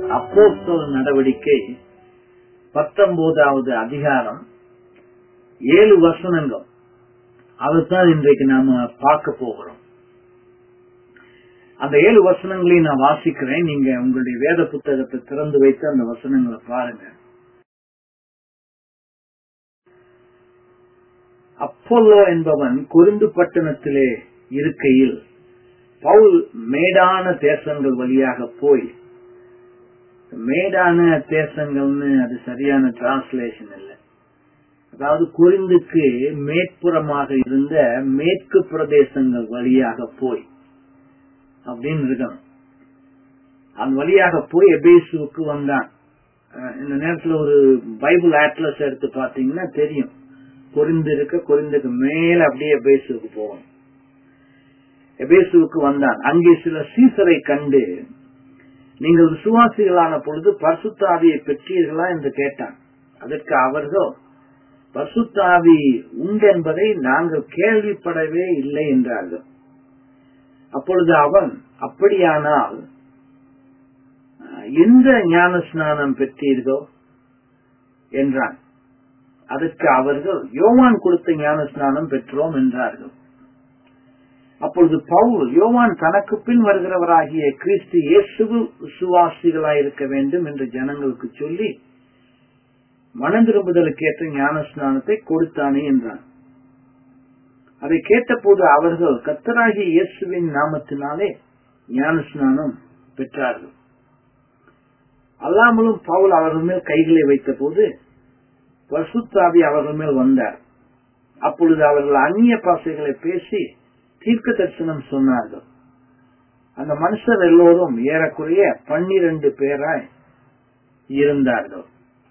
அப்போஸ்தல நடவடிக்கை பத்தொன்பதாவது அதிகாரம் ஏழு வசனங்கள் அதைத்தான் இன்றைக்கு நாம பார்க்க போகிறோம் அந்த ஏழு வசனங்களையும் நான் வாசிக்கிறேன் நீங்க உங்களுடைய வேத புத்தகத்தை திறந்து வைத்து அந்த வசனங்களை பாருங்க அப்போலோ என்பவன் கொருந்து பட்டணத்திலே இருக்கையில் பவுல் மேடான தேசங்கள் வழியாக போய் மேடான தேசங்கள்னு அது சரியான டிரான்ஸ்லேஷன் இல்லை அதாவது குறிந்துக்கு மேற்புறமாக இருந்த மேற்கு பிரதேசங்கள் வழியாக போய் அப்படின்னு இருக்கணும் அந்த வழியாக போய் எபேசுவுக்கு வந்தான் இந்த நேரத்தில் ஒரு பைபிள் ஆட்லஸ் எடுத்து பார்த்தீங்கன்னா தெரியும் குறிந்து இருக்க குறிந்துக்கு மேல அப்படியே எபேசுவுக்கு போகணும் எபேசுவுக்கு வந்தான் அங்கே சில சீசரை கண்டு நீங்கள் விசுவாசிகளான பொழுது பர்சுத்தாவியை பெற்றீர்களா என்று கேட்டான் அதற்கு அவர்கள் பர்சுத்தாவி உண்டென்பதை நாங்கள் கேள்விப்படவே இல்லை என்றார்கள் அப்பொழுது அவன் அப்படியானால் எந்த ஞான ஸ்நானம் பெற்றீர்களோ என்றான் அதற்கு அவர்கள் யோவான் கொடுத்த ஞான ஸ்நானம் பெற்றோம் என்றார்கள் அப்பொழுது பவுல் யோவான் தனக்கு பின் வருகிறவராகிய கிறிஸ்து இயேசுவு விசுவாசிகளாய் இருக்க வேண்டும் என்று ஜனங்களுக்கு சொல்லி மனம் திரும்புதலுக்கு ஏற்ற ஞான ஸ்நானத்தை கொடுத்தானே என்றான் அதை கேட்டபோது அவர்கள் கத்தராகிய இயேசுவின் நாமத்தினாலே ஞான ஸ்நானம் பெற்றார்கள் அல்லாமலும் பவுல் அவர்கள் மேல் கைகளை வைத்த போது பசுத்தாவி அவர்கள் மேல் வந்தார் அப்பொழுது அவர்கள் அந்நிய பாசைகளை பேசி தீர்க்க தரிசனம் சொன்னார்கள் அந்த மனுஷர் எல்லோரும் ஏறக்குறைய பன்னிரண்டு பேராய் இருந்தார்கள்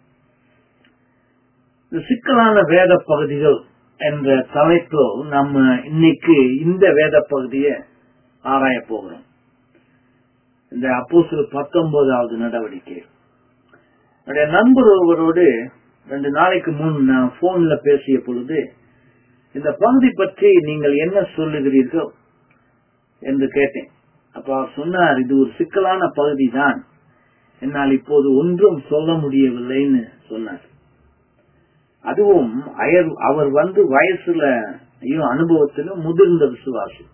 சிக்கலான வேத பகுதிகள் என்ற தலைப்பு நம்ம இன்னைக்கு இந்த வேத பகுதியை ஆராய போகிறோம் இந்த அப்போசில் பத்தொன்பதாவது நடவடிக்கை என்னுடைய நண்பர் ஒருவரோடு ரெண்டு நாளைக்கு முன் நான் போன்ல பேசிய பொழுது இந்த பகுதி பற்றி நீங்கள் என்ன சொல்லுகிறீர்கள் என்று கேட்டேன் அப்ப அவர் சொன்னார் இது ஒரு சிக்கலான பகுதி தான் என்னால் இப்போது ஒன்றும் சொல்ல முடியவில்லைன்னு சொன்னார் அதுவும் அவர் வந்து வயசுல அனுபவத்திலும் முதிர்ந்த விசுவாசி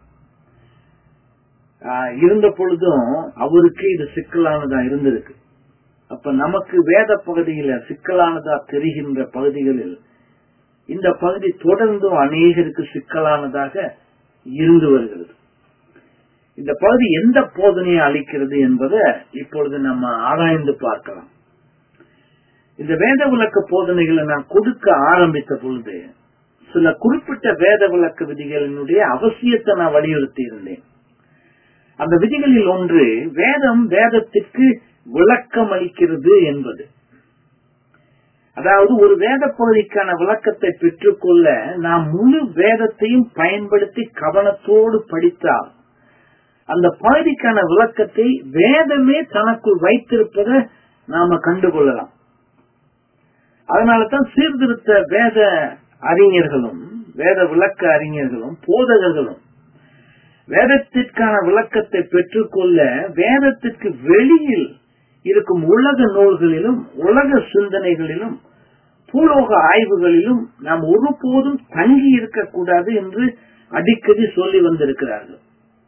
இருந்த பொழுதும் அவருக்கு இது சிக்கலானதா இருந்திருக்கு அப்ப நமக்கு வேத பகுதியில சிக்கலானதா தெரிகின்ற பகுதிகளில் இந்த பகுதி தொடர்ந்தும் அநேகருக்கு சிக்கலானதாக இருந்து வருகிறது இந்த பகுதி எந்த போதனையை அளிக்கிறது என்பதை இப்பொழுது நம்ம ஆராய்ந்து பார்க்கலாம் இந்த வேத விளக்க போதனைகளை நான் கொடுக்க ஆரம்பித்த பொழுது சில குறிப்பிட்ட வேத விளக்க விதிகளினுடைய அவசியத்தை நான் வலியுறுத்தி இருந்தேன் அந்த விதிகளில் ஒன்று வேதம் வேதத்திற்கு விளக்கம் அளிக்கிறது என்பது அதாவது ஒரு வேத பகுதிக்கான விளக்கத்தை பெற்றுக்கொள்ள நாம் முழு வேதத்தையும் பயன்படுத்தி கவனத்தோடு படித்தால் அந்த பகுதிக்கான விளக்கத்தை வேதமே தனக்குள் வைத்திருப்பதை நாம கண்டுகொள்ளலாம் அதனால தான் சீர்திருத்த வேத அறிஞர்களும் வேத விளக்க அறிஞர்களும் போதகர்களும் வேதத்திற்கான விளக்கத்தை பெற்றுக்கொள்ள வேதத்திற்கு வெளியில் இருக்கும் உலக நூல்களிலும் உலக சிந்தனைகளிலும் பூலோக ஆய்வுகளிலும் நாம் ஒருபோதும் தங்கி இருக்கக்கூடாது என்று அடிக்கடி சொல்லி வந்திருக்கிறார்கள்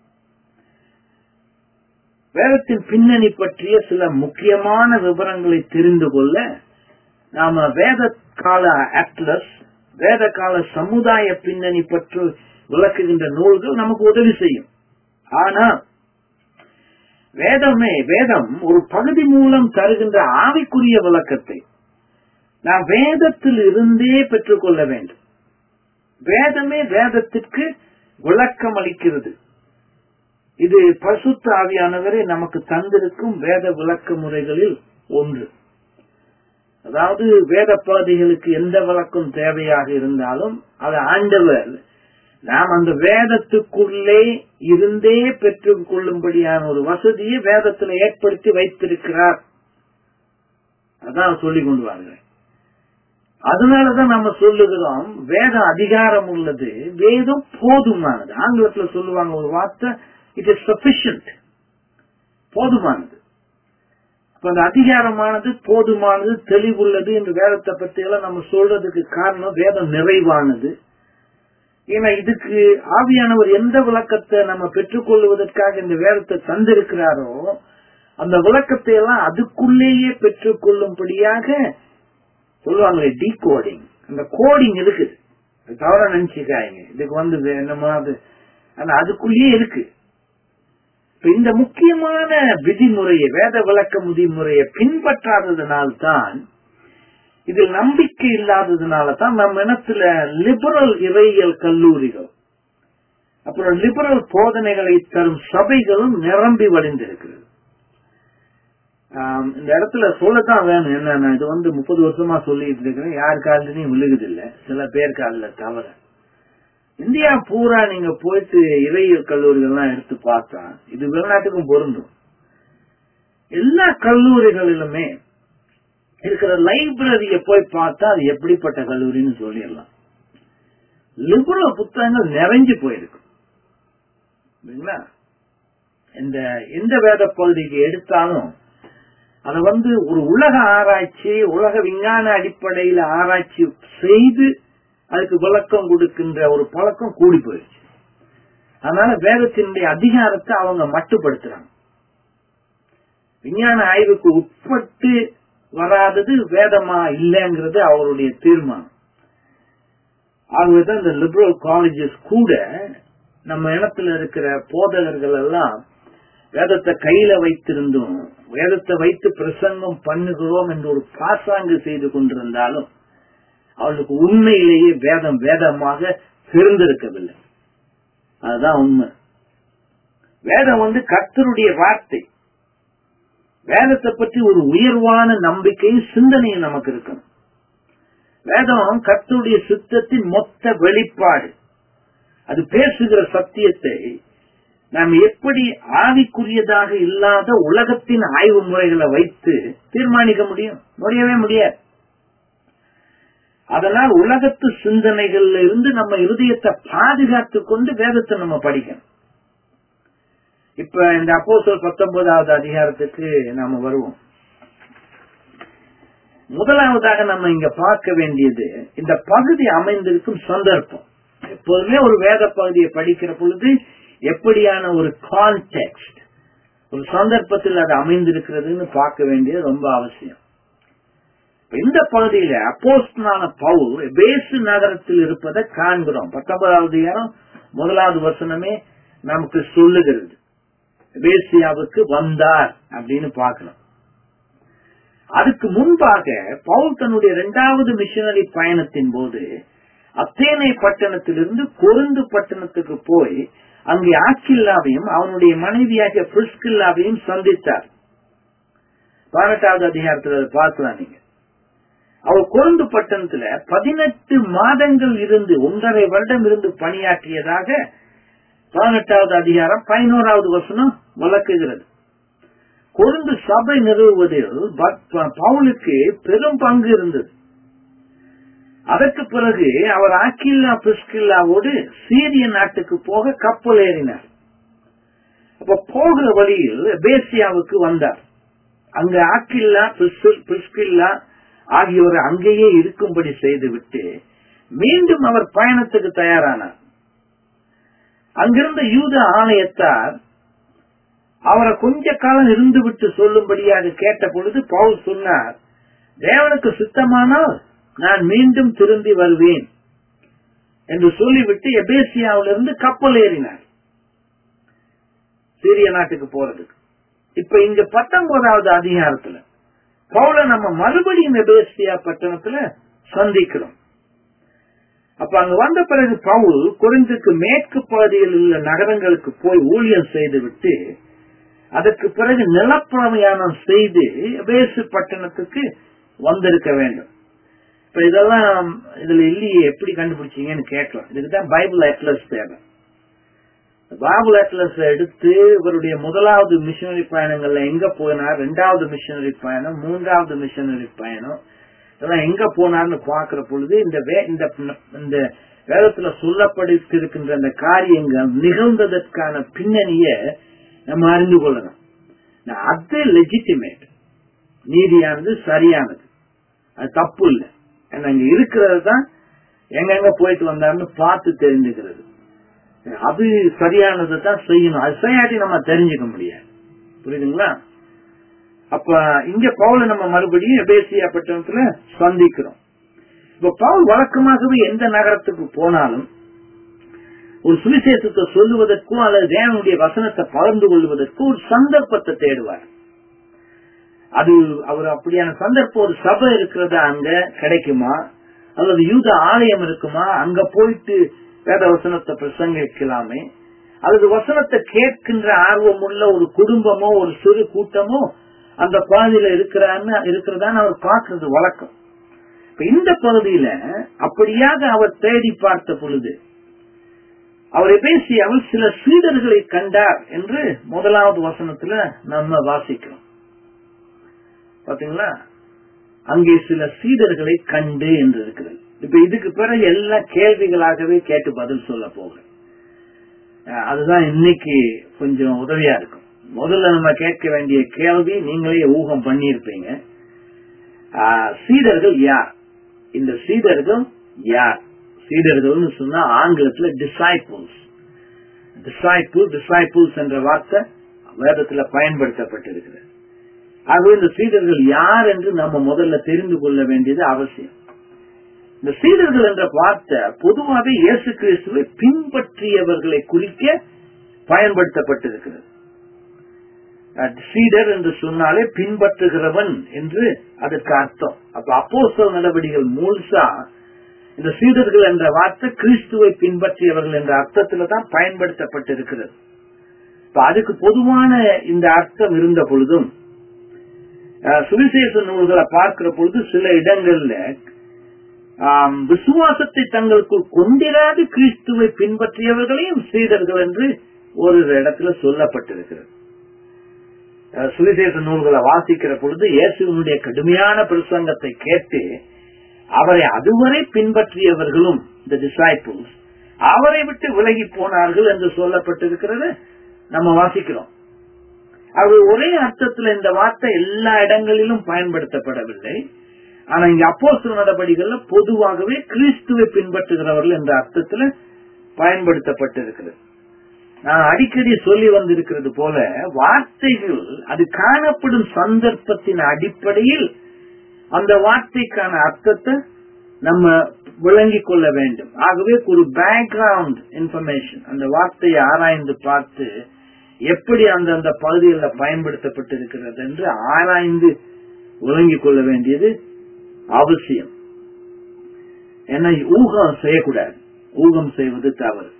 வேதத்தின் பின்னணி பற்றிய சில முக்கியமான விவரங்களை தெரிந்து கொள்ள நாம வேத கால அட்லஸ் வேத கால சமுதாய பின்னணி பற்றி விளக்குகின்ற நூல்கள் நமக்கு உதவி செய்யும் ஆனா வேதமே வேதம் ஒரு பகுதி மூலம் தருகின்ற ஆவிக்குரிய விளக்கத்தை நாம் வேதத்தில் இருந்தே பெற்றுக்கொள்ள வேண்டும் வேதமே வேதத்திற்கு விளக்கம் அளிக்கிறது இது பசுத்த ஆவியானவரை நமக்கு தந்திருக்கும் வேத விளக்க முறைகளில் ஒன்று அதாவது வேத பகுதிகளுக்கு எந்த விளக்கம் தேவையாக இருந்தாலும் அது ஆண்டவர் நாம் அந்த வேதத்துக்குள்ளே இருந்தே பெற்றுக் கொள்ளும்படியான ஒரு வசதியை வேதத்தில் ஏற்படுத்தி வைத்திருக்கிறார் அதான் சொல்லிக் கொண்டு வாருங்கள் அதனாலதான் நம்ம சொல்லுகிறோம் வேதம் அதிகாரம் உள்ளது வேதம் போதுமானது ஆங்கிலத்துல சொல்லுவாங்க ஒரு வார்த்தை இட் இஸ் சபிஷியன்ட் போதுமானது இப்ப அந்த அதிகாரமானது போதுமானது தெளிவுள்ளது என்று வேதத்தை பத்தி எல்லாம் நம்ம சொல்றதுக்கு காரணம் வேதம் நிறைவானது ஏன்னா இதுக்கு ஆவியானவர் எந்த விளக்கத்தை நம்ம பெற்றுக்கொள்வதற்காக இந்த வேதத்தை தந்திருக்கிறாரோ அந்த விளக்கத்தை எல்லாம் அதுக்குள்ளேயே பெற்றுக்கொள்ளும்படியாக சொல்லுவாங்களே டீ கோடிங் அந்த கோடிங் இருக்குது அது தவறா நினைச்சுக்காங்க இதுக்கு வந்து என்னமா அது ஆனா அதுக்குள்ளேயே இருக்கு இப்ப இந்த முக்கியமான விதிமுறையை வேத விளக்க விதிமுறையை பின்பற்றாததுனால்தான் இதில் நம்பிக்கை இல்லாததுனால தான் நம்ம இனத்துல லிபரல் இறையியல் கல்லூரிகள் அப்புறம் லிபரல் போதனைகளை தரும் சபைகளும் நிரம்பி வழிந்திருக்கிறது ஆம், இந்த இடத்துல சொல்லத்தான் வேணும் என்னன்னா இது வந்து முப்பது வருஷமா சொல்லிட்டு இருக்கிறேன் யார் காலிலையும் விழுகுதில்லை சில பேர் காலில் தவிர இந்தியா பூரா நீங்க போயிட்டு இறையியல் கல்லூரிகள்லாம் எடுத்து பார்த்தா இது வெளிநாட்டுக்கும் பொருந்தும் எல்லா கல்லூரிகளிலுமே இருக்கிற லைப்ரரிய போய் பார்த்தா அது எப்படிப்பட்ட கல்லூரின்னு சொல்லிடலாம் லிபரல் புத்தகங்கள் நிறைஞ்சு போயிருக்கு சரிங்களா? இந்த எந்த வேத பகுதிக்கு எடுத்தாலும் அதை வந்து ஒரு உலக ஆராய்ச்சி உலக விஞ்ஞான அடிப்படையில ஆராய்ச்சி செய்து அதுக்கு விளக்கம் கொடுக்கின்ற ஒரு பழக்கம் கூடி போயிடுச்சு அதனால வேதத்தினுடைய அதிகாரத்தை அவங்க மட்டுப்படுத்துறாங்க விஞ்ஞான ஆய்வுக்கு உட்பட்டு வராதது வேதமா இல்லைங்கிறது அவருடைய தீர்மானம் ஆகவேதான் இந்த லிபரல் காலேஜஸ் கூட நம்ம இனத்துல இருக்கிற போதகர்கள் எல்லாம் வேதத்தை கையில வைத்திருந்தும் வேதத்தை வைத்து பிரசங்கம் பண்ணுகிறோம் என்று ஒரு பாசாங்கு செய்து கொண்டிருந்தாலும் அவளுக்கு உண்மையிலேயே வேதம் வேதமாக தெரிந்திருக்கவில்லை அதுதான் உண்மை வேதம் வந்து கர்த்தருடைய வார்த்தை வேதத்தை பற்றி ஒரு உயர்வான நம்பிக்கையும் சிந்தனையும் நமக்கு இருக்கணும் வேதம் கர்த்தருடைய சித்தத்தின் மொத்த வெளிப்பாடு அது பேசுகிற சத்தியத்தை நாம் எப்படி ஆவிக்குரியதாக இல்லாத உலகத்தின் ஆய்வு முறைகளை வைத்து தீர்மானிக்க முடியும் முடியவே முடியாது அதனால் உலகத்து சிந்தனைகள்ல இருந்து நம்ம இருதயத்தை பாதுகாத்துக் கொண்டு வேதத்தை நம்ம படிக்கணும் இப்ப இந்த அப்போஸ்தலர் பத்தொன்பதாவது அதிகாரத்துக்கு நாம வருவோம் முதலாவதாக நம்ம இங்க பார்க்க வேண்டியது இந்த பகுதி அமைந்திருக்கும் சந்தர்ப்பம் எப்போதுமே ஒரு வேத பகுதியை படிக்கிற பொழுது எப்படியான ஒரு கான்டெக்ட் ஒரு சந்தர்ப்பத்தில் அது அமைந்திருக்கிறதுன்னு பார்க்க வேண்டியது ரொம்ப அவசியம் இந்த பகுதியில அப்போஸ்டனான பவுல் பேசு நகரத்தில் இருப்பதை காண்கிறோம் பத்தொன்பதாவது அதிகாரம் முதலாவது வசனமே நமக்கு சொல்லுகிறது பேசியாவுக்கு வந்தார் அப்படின்னு பார்க்கணும் அதுக்கு முன்பாக பவுல் தன்னுடைய இரண்டாவது மிஷனரி பயணத்தின் போது அத்தேனை பட்டணத்திலிருந்து கொருந்து பட்டணத்துக்கு போய் அங்கே ஆக்கில்லாவையும் அவனுடைய மனைவியாகிய பிரிஸ்கில்லாவையும் சந்தித்தார் பதினெட்டாவது அதிகாரத்தில் அதை பார்க்கலாம் நீங்க அவர் கொருந்து பட்டணத்துல பதினெட்டு மாதங்கள் இருந்து ஒன்றரை வருடம் இருந்து பணியாற்றியதாக பதினெட்டாவது அதிகாரம் பதினோராவது வசனம் விளக்குகிறது கொழுந்து சபை நிறுவுவதில் ப- பவுலுக்கு பெரும் பங்கு இருந்தது அதற்கு பிறகு அவர் ஆக்கில்லா பிஸ்கில்லாவோடு சீரிய நாட்டுக்கு போக கப்பல் ஏறினார் அப்ப போகிற வழியில் பேசியாவுக்கு வந்தார் அங்க ஆக்கில்லா பிஸ்கில்- பிஸ்கில்லா ஆகியோர் அங்கேயே இருக்கும்படி செய்துவிட்டு மீண்டும் அவர் பயணத்துக்கு தயாரானார் அங்கிருந்த யூத ஆலயத்தார் அவரை கொஞ்ச காலம் இருந்து விட்டு சொல்லும்படியாக கேட்ட பொழுது பவுல் சொன்னார் தேவனுக்கு சித்தமானால் நான் மீண்டும் திரும்பி வருவேன் என்று சொல்லிவிட்டு எபேசியாவிலிருந்து கப்பல் ஏறினார் சீரிய நாட்டுக்கு போறதுக்கு இப்ப இங்க பத்தொன்பதாவது அதிகாரத்துல பவுல நம்ம மறுபடியும் எபேசியா பட்டணத்துல சந்திக்கிறோம் அப்ப அங்க வந்த பிறகு பவுல் குறைந்துக்கு மேற்கு பகுதியில் உள்ள நகரங்களுக்கு போய் ஊழியம் செய்துவிட்டு அதற்கு பிறகு நிலப்பிரயாணம் செய்து எபேசு பட்டணத்துக்கு வந்திருக்க வேண்டும் இப்ப இதெல்லாம் இதுல இல்லையே எப்படி கண்டுபிடிச்சீங்கன்னு கேட்கலாம் இதுக்குதான் பைபிள் அட்லஸ் தேவை பைபிள் அட்லஸ் எடுத்து இவருடைய முதலாவது மிஷனரி பயணங்கள்ல எங்க போனார் ரெண்டாவது மிஷனரி பயணம் மூன்றாவது மிஷனரி பயணம் இதெல்லாம் எங்க போனார்னு பாக்குற பொழுது இந்த வே- இந்த இந்த வேதத்துல சொல்லப்பட்டிருக்கின்ற அந்த காரியங்கள் நிகழ்ந்ததற்கான பின்னணிய நம்ம அறிந்து கொள்ளணும் நான் அது லெஜிட்டிமேட் நீதியானது சரியானது அது தப்பு இல்லை ஏன்னா இங்க இருக்கிறது தான் எங்கெங்க போயிட்டு வந்தாருன்னு பார்த்து தெரிஞ்சுக்கிறது அது சரியானதை தான் செய்யணும் அது செய்யாட்டி நம்ம தெரிஞ்சுக்க முடியாது புரியுதுங்களா அப்ப இங்க பவுல நம்ம மறுபடியும் எபேசியா பட்டணத்துல சந்திக்கிறோம் இப்ப பவுல் வழக்கமாகவே எந்த நகரத்துக்கு போனாலும் ஒரு சுவிசேஷத்தை சொல்லுவதற்கும் அல்லது தேவனுடைய வசனத்தை பகிர்ந்து கொள்வதற்கும் ஒரு சந்தர்ப்பத்தை தேடுவார் அது அவர் அப்படியான சந்தர்ப்பம் ஒரு சபை இருக்கிறதா அங்க கிடைக்குமா அல்லது யூத ஆலயம் இருக்குமா அங்க போயிட்டு வேத வசனத்தை பிரசங்கிக்கலாமே அல்லது வசனத்தை கேட்கின்ற ஆர்வம் உள்ள ஒரு குடும்பமோ ஒரு சிறு கூட்டமோ அந்த பகுதியில இருக்கிறான்னு இருக்கிறதான்னு அவர் பார்க்கறது வழக்கம் இப்ப இந்த பகுதியில அப்படியாக அவர் தேடி பார்த்த பொழுது அவரை பேசி அவர் சில சீடர்களை கண்டார் என்று முதலாவது வசனத்துல நம்ம வாசிக்கிறோம் பாத்தீங்களா அங்கே சில சீடர்களை கண்டு என்று இருக்கிறது இப்ப இதுக்கு பிறகு எல்லா கேள்விகளாகவே கேட்டு பதில் சொல்ல போகிறேன் அதுதான் இன்னைக்கு கொஞ்சம் உதவியா இருக்கும் முதல்ல நம்ம கேட்க வேண்டிய கேள்வி நீங்களே ஊகம் பண்ணியிருப்பீங்க சீடர்கள் யார் இந்த சீடர்கள் யார் சீடர்கள்னு சொன்னா ஆங்கிலத்துல டிசைபிள்ஸ் டிசைபிள் டிசைபிள்ஸ் என்ற வார்த்தை வேதத்துல பயன்படுத்தப்பட்டிருக்கிறது ஆகவே இந்த சீடர்கள் யார் என்று நம்ம முதல்ல தெரிந்து கொள்ள வேண்டியது அவசியம் இந்த சீடர்கள் என்ற வார்த்தை பொதுவாக இயேசு கிறிஸ்துவை பின்பற்றியவர்களை குறிக்க பயன்படுத்தப்பட்டிருக்கிறது சீடர் என்று சொன்னாலே பின்பற்றுகிறவன் என்று அதற்கு அர்த்தம் அப்ப அப்போஸ்தல நடவடிக்கைகள் முழுசா இந்த சீடர்கள் என்ற வார்த்தை கிறிஸ்துவை பின்பற்றியவர்கள் என்ற அர்த்தத்துல தான் பயன்படுத்தப்பட்டிருக்கிறது இப்ப அதுக்கு பொதுவான இந்த அர்த்தம் இருந்த பொழுதும் சுவிசேஷ நூல்களை பார்க்கிற பொழுது சில இடங்கள்ல விசுவாசத்தை தங்களுக்குள் கொண்டிராது கிறிஸ்துவை பின்பற்றியவர்களையும் சீடர்கள் என்று ஒரு இடத்துல சொல்லப்பட்டிருக்கிறது சுவிசேஷ நூல்களை வாசிக்கிற பொழுது இயேசுவனுடைய கடுமையான பிரசங்கத்தை கேட்டு அவரை அதுவரை பின்பற்றியவர்களும் இந்த டிசைபிள்ஸ் அவரை விட்டு விலகி போனார்கள் என்று சொல்லப்பட்டிருக்கிறது நம்ம வாசிக்கிறோம் அவர் ஒரே அர்த்தத்தில் இந்த வார்த்தை எல்லா இடங்களிலும் பயன்படுத்தப்படவில்லை ஆனா இங்க அப்போஸ்தல நடவடிக்கைகள்ல பொதுவாகவே கிறிஸ்துவை பின்பற்றுகிறவர்கள் என்ற அர்த்தத்துல பயன்படுத்தப்பட்டிருக்கிறது நான் அடிக்கடி சொல்லி வந்திருக்கிறது போல வார்த்தைகள் அது காணப்படும் சந்தர்ப்பத்தின் அடிப்படையில் அந்த வார்த்தைக்கான அர்த்தத்தை நம்ம விளங்கிக் கொள்ள வேண்டும் ஆகவே ஒரு பேக்ரவுண்ட் இன்ஃபர்மேஷன் அந்த வார்த்தையை ஆராய்ந்து பார்த்து எப்படி அந்தந்த பகுதிகளில் பயன்படுத்தப்பட்டிருக்கிறது என்று ஆராய்ந்து விளங்கிக் கொள்ள வேண்டியது அவசியம் ஏன்னா ஊகம் செய்யக்கூடாது ஊகம் செய்வது தவறு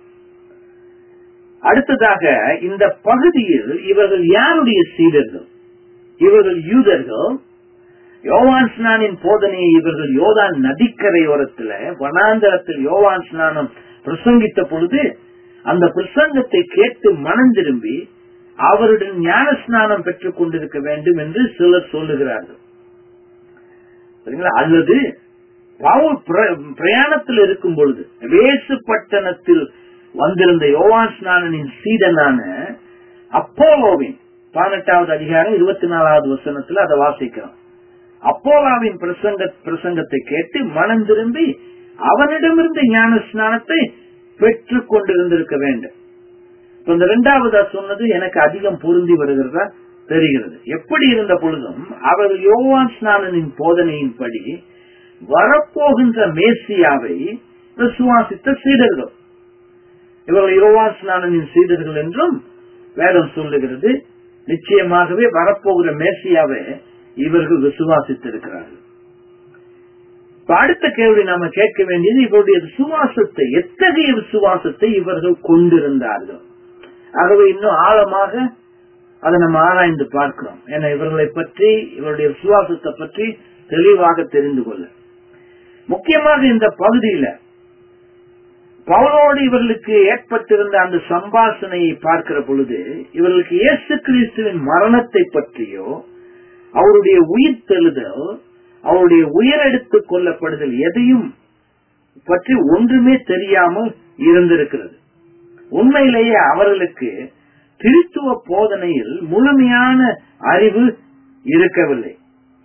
அடுத்ததாக இந்த பகுதியில் இவர்கள் யாருடைய சீடர்கள் இவர்கள் யூதர்கள் யோவான் ஸ்நானின் போதனையை இவர்கள் யோதான் நதிக்கரையோரத்துல வனாந்தரத்தில் யோவான் ஸ்நானம் பிரசங்கித்த பொழுது அந்த பிரசங்கத்தை கேட்டு மனம் திரும்பி அவருடன் ஞான ஸ்நானம் பெற்றுக் கொண்டிருக்க வேண்டும் என்று சிலர் சொல்லுகிறார்கள் சரிங்களா அல்லது பவுல் பிரயாணத்தில் இருக்கும் பொழுது வேசு பட்டணத்தில் வந்திருந்த யோவான் ஸ்நானனின் சீடனான அப்போலோவின் பதினெட்டாவது அதிகாரம் இருபத்தி நாலாவது வசனத்துல அதை வாசிக்கிறோம் அப்போலாவின் பிரசங்க பிரசங்கத்தை கேட்டு மனம் திரும்பி அவனிடமிருந்து ஞான ஸ்நானத்தை பெற்றுக் கொண்டிருந்திருக்க வேண்டும் இப்ப இந்த இரண்டாவதா சொன்னது எனக்கு அதிகம் பொருந்தி வருகிறதா தெரிகிறது எப்படி இருந்த பொழுதும் அவர்கள் யோவான் ஸ்நானனின் போதனையின்படி வரப்போகின்ற மேசியாவை விசுவாசித்த சீடர்கள் இவர்கள் யோவான் ஸ்நானனின் சீடர்கள் என்றும் வேதம் சொல்லுகிறது நிச்சயமாகவே வரப்போகிற மேசியாவை இவர்கள் விசுவாசித்திருக்கிறார்கள் அடுத்த கேள்வி நாம கேட்க வேண்டியது இவருடைய விசுவாசத்தை எத்தகைய விசுவாசத்தை இவர்கள் கொண்டிருந்தார்கள் ஆகவே இன்னும் ஆழமாக அதை நம்ம ஆராய்ந்து பார்க்கிறோம் ஏன்னா இவர்களை பற்றி இவருடைய விசுவாசத்தை பற்றி தெளிவாக தெரிந்து கொள்ள முக்கியமாக இந்த பகுதியில பவுலோடு இவர்களுக்கு ஏற்பட்டிருந்த அந்த சம்பாஷணையை பார்க்கிற பொழுது இவர்களுக்கு இயேசு கிறிஸ்துவின் மரணத்தை பற்றியோ அவருடைய உயிர் தெழுதல் அவருடைய உயரெடுத்துக் கொள்ளப்படுதல் எதையும் பற்றி ஒன்றுமே தெரியாமல் இருந்திருக்கிறது உண்மையிலேயே அவர்களுக்கு திருத்துவ போதனையில் முழுமையான அறிவு இருக்கவில்லை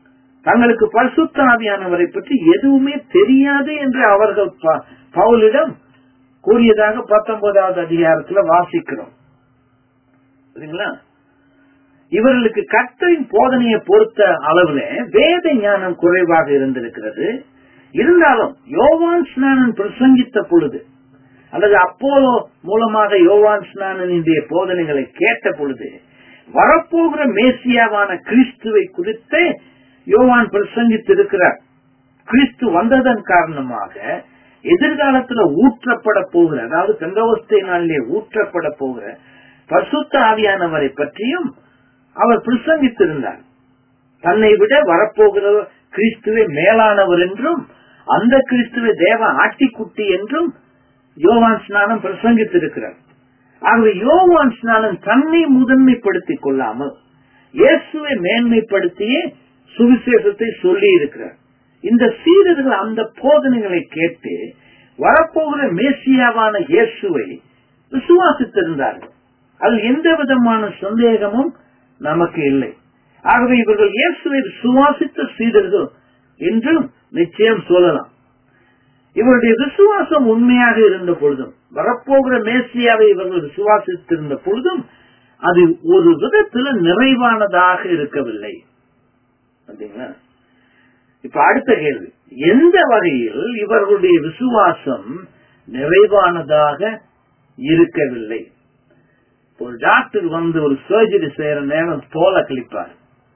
தங்களுக்கு பரிசுத்த ஆவியானவரை பற்றி எதுவுமே தெரியாது என்று அவர்கள் ப- பவுலிடம் கூறியதாக பத்தொன்பதாவது அதிகாரத்துல வாசிக்கிறோம் சரிங்களா இவர்களுக்கு கர்த்தரின் போதனையை பொறுத்த அளவுல வேத ஞானம் குறைவாக இருந்திருக்கிறது இருந்தாலும் யோவான் ஸ்நானன் பிரசங்கித்த பொழுது அல்லது அப்போலோ மூலமாக யோவான் ஸ்நானனுடைய போதனைகளை கேட்ட பொழுது வரப்போகிற மேசியாவான கிறிஸ்துவை குறித்து யோவான் பிரசங்கித்திருக்கிறார் கிறிஸ்து வந்ததன் காரணமாக எதிர்காலத்துல ஊற்றப்பட போகிற அதாவது கங்கவஸ்தை நாளிலே ஊற்றப்பட போகிற பரிசுத்த ஆவியானவரை பற்றியும் அவர் பிரசங்கித்திருந்தார் தன்னை விட வரப்போகிற கிறிஸ்துவை மேலானவர் என்றும் அந்த கிறிஸ்துவை தேவ ஆட்டிக்குட்டி என்றும் யோவான் ஸ்நானம் பிரசங்கித்திருக்கிறார் ஆகவே யோவான் ஸ்நானம் தன்னை முதன்மைப்படுத்திக் கொள்ளாமல் இயேசுவை மேன்மைப்படுத்தியே சுவிசேஷத்தை சொல்லி இருக்கிறார் இந்த சீடர்கள் அந்த போதனைகளை கேட்டு வரப்போகிற மேசியாவான இயேசுவை விசுவாசித்திருந்தார்கள் அதில் எந்த விதமான சந்தேகமும் நமக்கு இல்லை ஆகவே இவர்கள் இயேசுவை சுவாசித்த சீடர்கள் என்றும் நிச்சயம் சொல்லலாம் இவருடைய விசுவாசம் உண்மையாக இருந்த பொழுதும் வரப்போகிற மேசியாவை இவர்கள் விசுவாசித்திருந்த பொழுதும் அது ஒரு விதத்தில் நிறைவானதாக இருக்கவில்லை பார்த்தீங்களா இப்ப அடுத்த கேள்வி எந்த வகையில் இவர்களுடைய விசுவாசம் நிறைவானதாக இருக்கவில்லை ஒரு டாக்டர் வந்து ஒரு சர்ஜரி செய்யற நேரம் தோலை கிளிப்பார்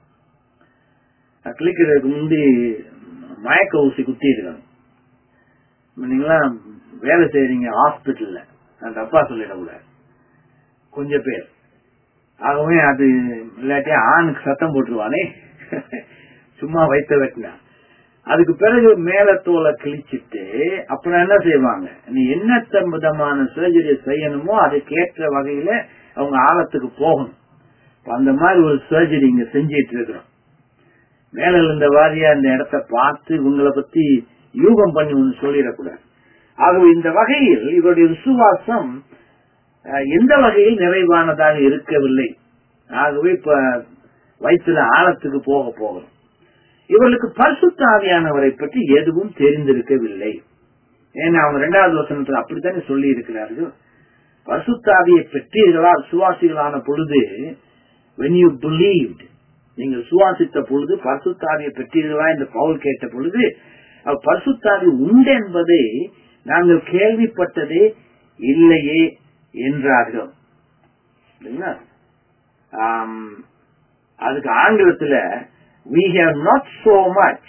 கிளிக்கிறதுக்கு முந்தி மயக்க ஊசி குத்தி இருக்காங்க நீங்களா வேலை செய்யறீங்க ஹாஸ்பிட்டல்ல நான் தப்பா சொல்லிடக்கூடாது கொஞ்சம் பேர் ஆகவே அது இல்லாட்டி ஆணுக்கு சத்தம் போட்டுருவானே சும்மா வைத்த வெட்டினா அதுக்கு பிறகு மேல தோலை கிழிச்சிட்டு அப்புறம் என்ன செய்வாங்க நீ என்ன விதமான சர்ஜரி செய்யணுமோ அதுக்கேற்ற வகையில அவங்க ஆழத்துக்கு போகணும் இப்ப அந்த மாதிரி ஒரு சர்ஜரி இங்க செஞ்சிட்டு இருக்கிறோம் மேல இருந்த வாரியா அந்த இடத்த பார்த்து இவங்களை பத்தி யூகம் பண்ணி ஒண்ணு சொல்லிடக்கூடாது ஆகவே இந்த வகையில் இவருடைய விசுவாசம் அஹ், எந்த வகையில் நிறைவானதாக இருக்கவில்லை ஆகவே இப்ப வயிற்றுல ஆழத்துக்கு போக போகிறோம் இவர்களுக்கு பரிசுத்த ஆவியானவரை பற்றி எதுவும் தெரிந்திருக்கவில்லை ஏன்னா அவங்க இரண்டாவது வசனத்துல அப்படித்தானே சொல்லி இருக்கிறார்கள் பரிசுத்தாவியை பெற்றீர்களா விசுவாசிகளான பொழுது when you believed நீங்கள் சுவாசித்த பொழுது பரிசுத்தாவியை பெற்றீர்களா என்று பவுல் கேட்ட பொழுது அவர் பரிசுத்தாவி உண்டு என்பதை நாங்கள் கேள்விப்பட்டதே இல்லையே என்றார்கள் இல்லைங்களா? ஆம், அதுக்கு ஆங்கிலத்துல we have not so much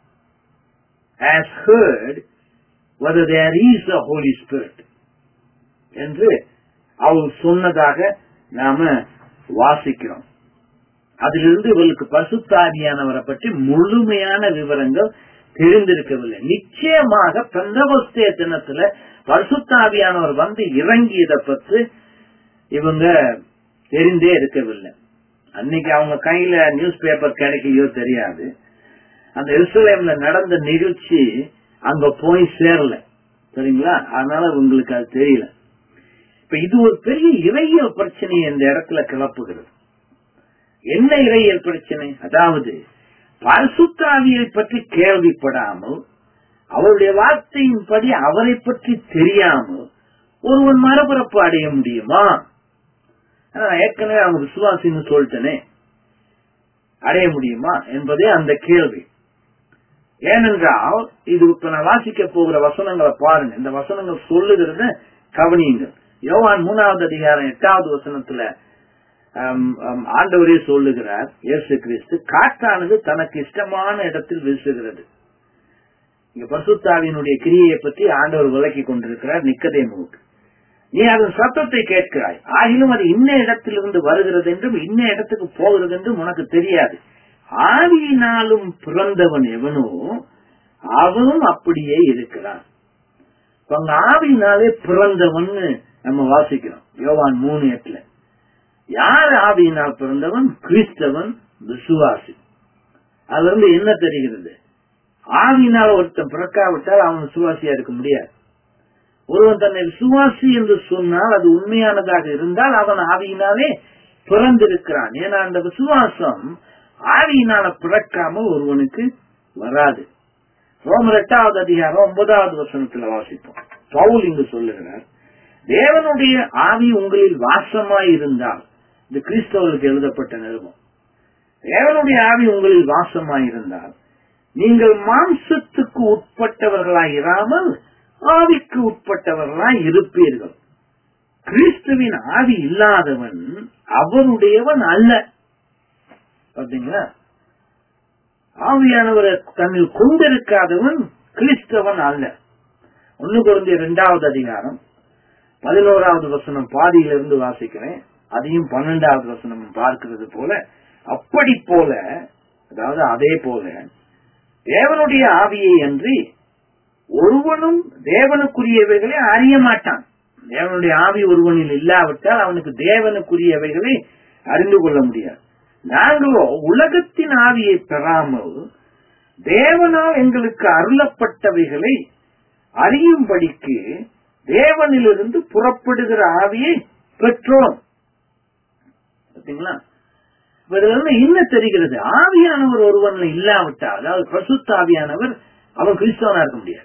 as heard whether there is a Holy Spirit என்று அவர் சொன்னதாக நாம வாசிக்கிறோம் அதிலிருந்து இவர்களுக்கு பசுத்தாவியானவரை பற்றி முழுமையான விவரங்கள் தெரிந்திருக்கவில்லை நிச்சயமாக பெந்தபஸ்தே தினத்துல பரிசுத்தாவியானவர் வந்து இறங்கியதை பற்றி இவங்க தெரிந்தே இருக்கவில்லை அன்னைக்கு அவங்க கையில நியூஸ் பேப்பர் கிடைக்கலையோ தெரியாது அந்த எருசலேம்ல நடந்த நிகழ்ச்சி அங்க போய் சேரல சரிங்களா அதனால உங்களுக்கு அது தெரியல இப்ப இது ஒரு பெரிய இறையியல் பிரச்சனையை இந்த இடத்துல கிளப்புகிறது என்ன இறையியல் பிரச்சனை அதாவது பரிசுத்தாவியை பற்றி கேள்விப்படாமல் அவருடைய வார்த்தையின்படி அவரை பற்றி தெரியாமல் ஒருவன் மறுபிறப்பு அடைய முடியுமா ஆனா, நான் ஏற்கனவே அவங்க விசுவாசின்னு சொல்லிட்டேனே அடைய முடியுமா என்பதே அந்த கேள்வி ஏனென்றால் இது இப்ப நான் வாசிக்க போகிற வசனங்களை பாருங்க இந்த வசனங்கள் சொல்லுகிறத கவனியுங்கள் யோவான் மூணாவது அதிகாரம் எட்டாவது வசனத்துல ஆம், ஆம், ஆண்டவரே சொல்லுகிறார் இயேசு கிறிஸ்து காற்றானது தனக்கு இஷ்டமான இடத்தில் வீசுகிறது இங்க பசுத்தாவினுடைய கிரியையை பற்றி ஆண்டவர் விளக்கி கொண்டிருக்கிறார் நிக்கதேமுவுக்கு நீ அதன் சத்தத்தை கேட்கிறாய் ஆகிலும் அது இன்ன இடத்திலிருந்து வருகிறது என்றும் இன்ன இடத்துக்கு போகிறது என்றும் உனக்கு தெரியாது ஆவியினாலும் பிறந்தவன் எவனோ அவனும் அப்படியே இருக்கிறான் இப்ப அங்க ஆவியினாலே பிறந்தவன் நம்ம வாசிக்கிறோம் யோவான் மூணு எட்டுல யார் ஆவியினால் பிறந்தவன் கிறிஸ்தவன் விசுவாசி அதுல இருந்து என்ன தெரிகிறது ஆவியினால் ஒருத்தன் பிறக்காவிட்டால் அவன் விசுவாசியா இருக்க முடியாது ஒருவன் தன்னை விசுவாசி என்று சொன்னால் அது உண்மையானதாக இருந்தால் அவன் ஆவியினாலே பிறந்திருக்கிறான் ஏன்னா அந்த விசுவாசம் ஆவியினால பிறக்காமல் ஒருவனுக்கு வராது ரோமர் எட்டாவது அதிகாரம் ஒன்பதாவது வசனத்துல வாசிப்போம் பவுல் இங்கு சொல்லுகிறார் தேவனுடைய ஆவி உங்களில் வாசமாய் இருந்தால் இது கிறிஸ்தவர்களுக்கு எழுதப்பட்ட நிருபம் தேவனுடைய ஆவி உங்களில் வாசமாய் இருந்தால் நீங்கள் மாம்சத்துக்கு உட்பட்டவர்களாய் இராமல் ஆவிக்கு உட்பட்டவர்களாய் இருப்பீர்கள் கிறிஸ்துவின் ஆவி இல்லாதவன் அவருடையவன் அல்ல பாத்தீங்களா ஆவியானவரை தன்னில் கொண்டிருக்காதவன் கிறிஸ்தவன் அல்ல ஒன்னு குறைந்த இரண்டாவது அதிகாரம் பதினோராவது வசனம் பாதியிலிருந்து வாசிக்கிறேன் அதையும் பன்னெண்டாவது வசனம் பார்க்கிறது போல அப்படி போல அதாவது அதே போல தேவனுடைய ஆவியை அன்றி ஒருவனும் தேவனுக்குரியவைகளை அறிய மாட்டான் தேவனுடைய ஆவி ஒருவனில் இல்லாவிட்டால் அவனுக்கு தேவனுக்குரியவைகளை அறிந்து கொள்ள முடியாது நாங்களோ உலகத்தின் ஆவியை பெறாமல் தேவனால் எங்களுக்கு அருளப்பட்டவைகளை அறியும்படிக்கு தேவனிலிருந்து புறப்படுகிற ஆவியை பெற்றோம் பார்த்தீங்களா இதுல என்ன தெரிகிறது ஆவியானவர் ஒருவன்ல இல்லாவிட்டால் அதாவது பசுத்த ஆவியானவர் அவன் கிறிஸ்தவனா இருக்க முடியாது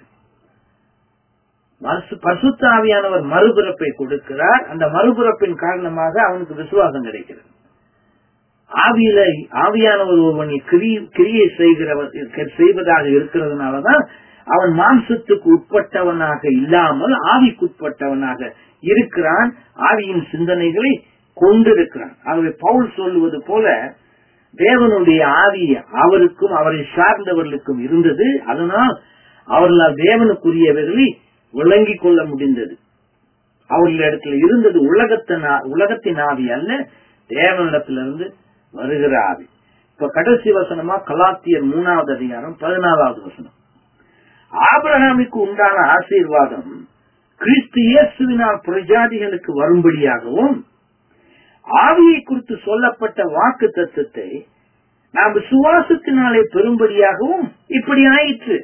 பசுத்த ஆவியானவர் மறுபிறப்பை கொடுக்கிறார் அந்த மறுபிறப்பின் காரணமாக அவனுக்கு விசுவாசம் கிடைக்கிறது ஆவியில ஆவியானவர் ஒருவனை கிரியை செய்கிறவர் செய்வதாக இருக்கிறதுனாலதான் அவன் மாம்சத்துக்கு உட்பட்டவனாக இல்லாமல் ஆவிக்குட்பட்டவனாக இருக்கிறான் ஆவியின் சிந்தனைகளை கொண்டிருக்கிறான் ஆகவே பவுல் சொல்லுவது போல தேவனுடைய ஆவி அவருக்கும் அவரை சார்ந்தவர்களுக்கும் இருந்தது அதனால் அவர்களால் தேவனுக்குரியவர்களை விளங்கிக் கொள்ள முடிந்தது அவர்களிடத்தில் இருந்தது உலகத்தின் உலகத்தின் ஆவி அல்ல தேவனிடத்திலிருந்து வருகிற ஆவி இப்ப கடைசி வசனமா கலாத்தியர் மூணாவது அதிகாரம் பதினாலாவது வசனம் ஆபிரகாமிக்கு உண்டான ஆசீர்வாதம் கிறிஸ்து இயேசுவினால் பிரஜாதிகளுக்கு வரும்படியாகவும் ஆவியை குறித்து சொல்லப்பட்ட வாக்கு தத்துவத்தை நாம் விசுவாசத்தினாலே பெறும்படியாகவும் இப்படி ஆயிற்று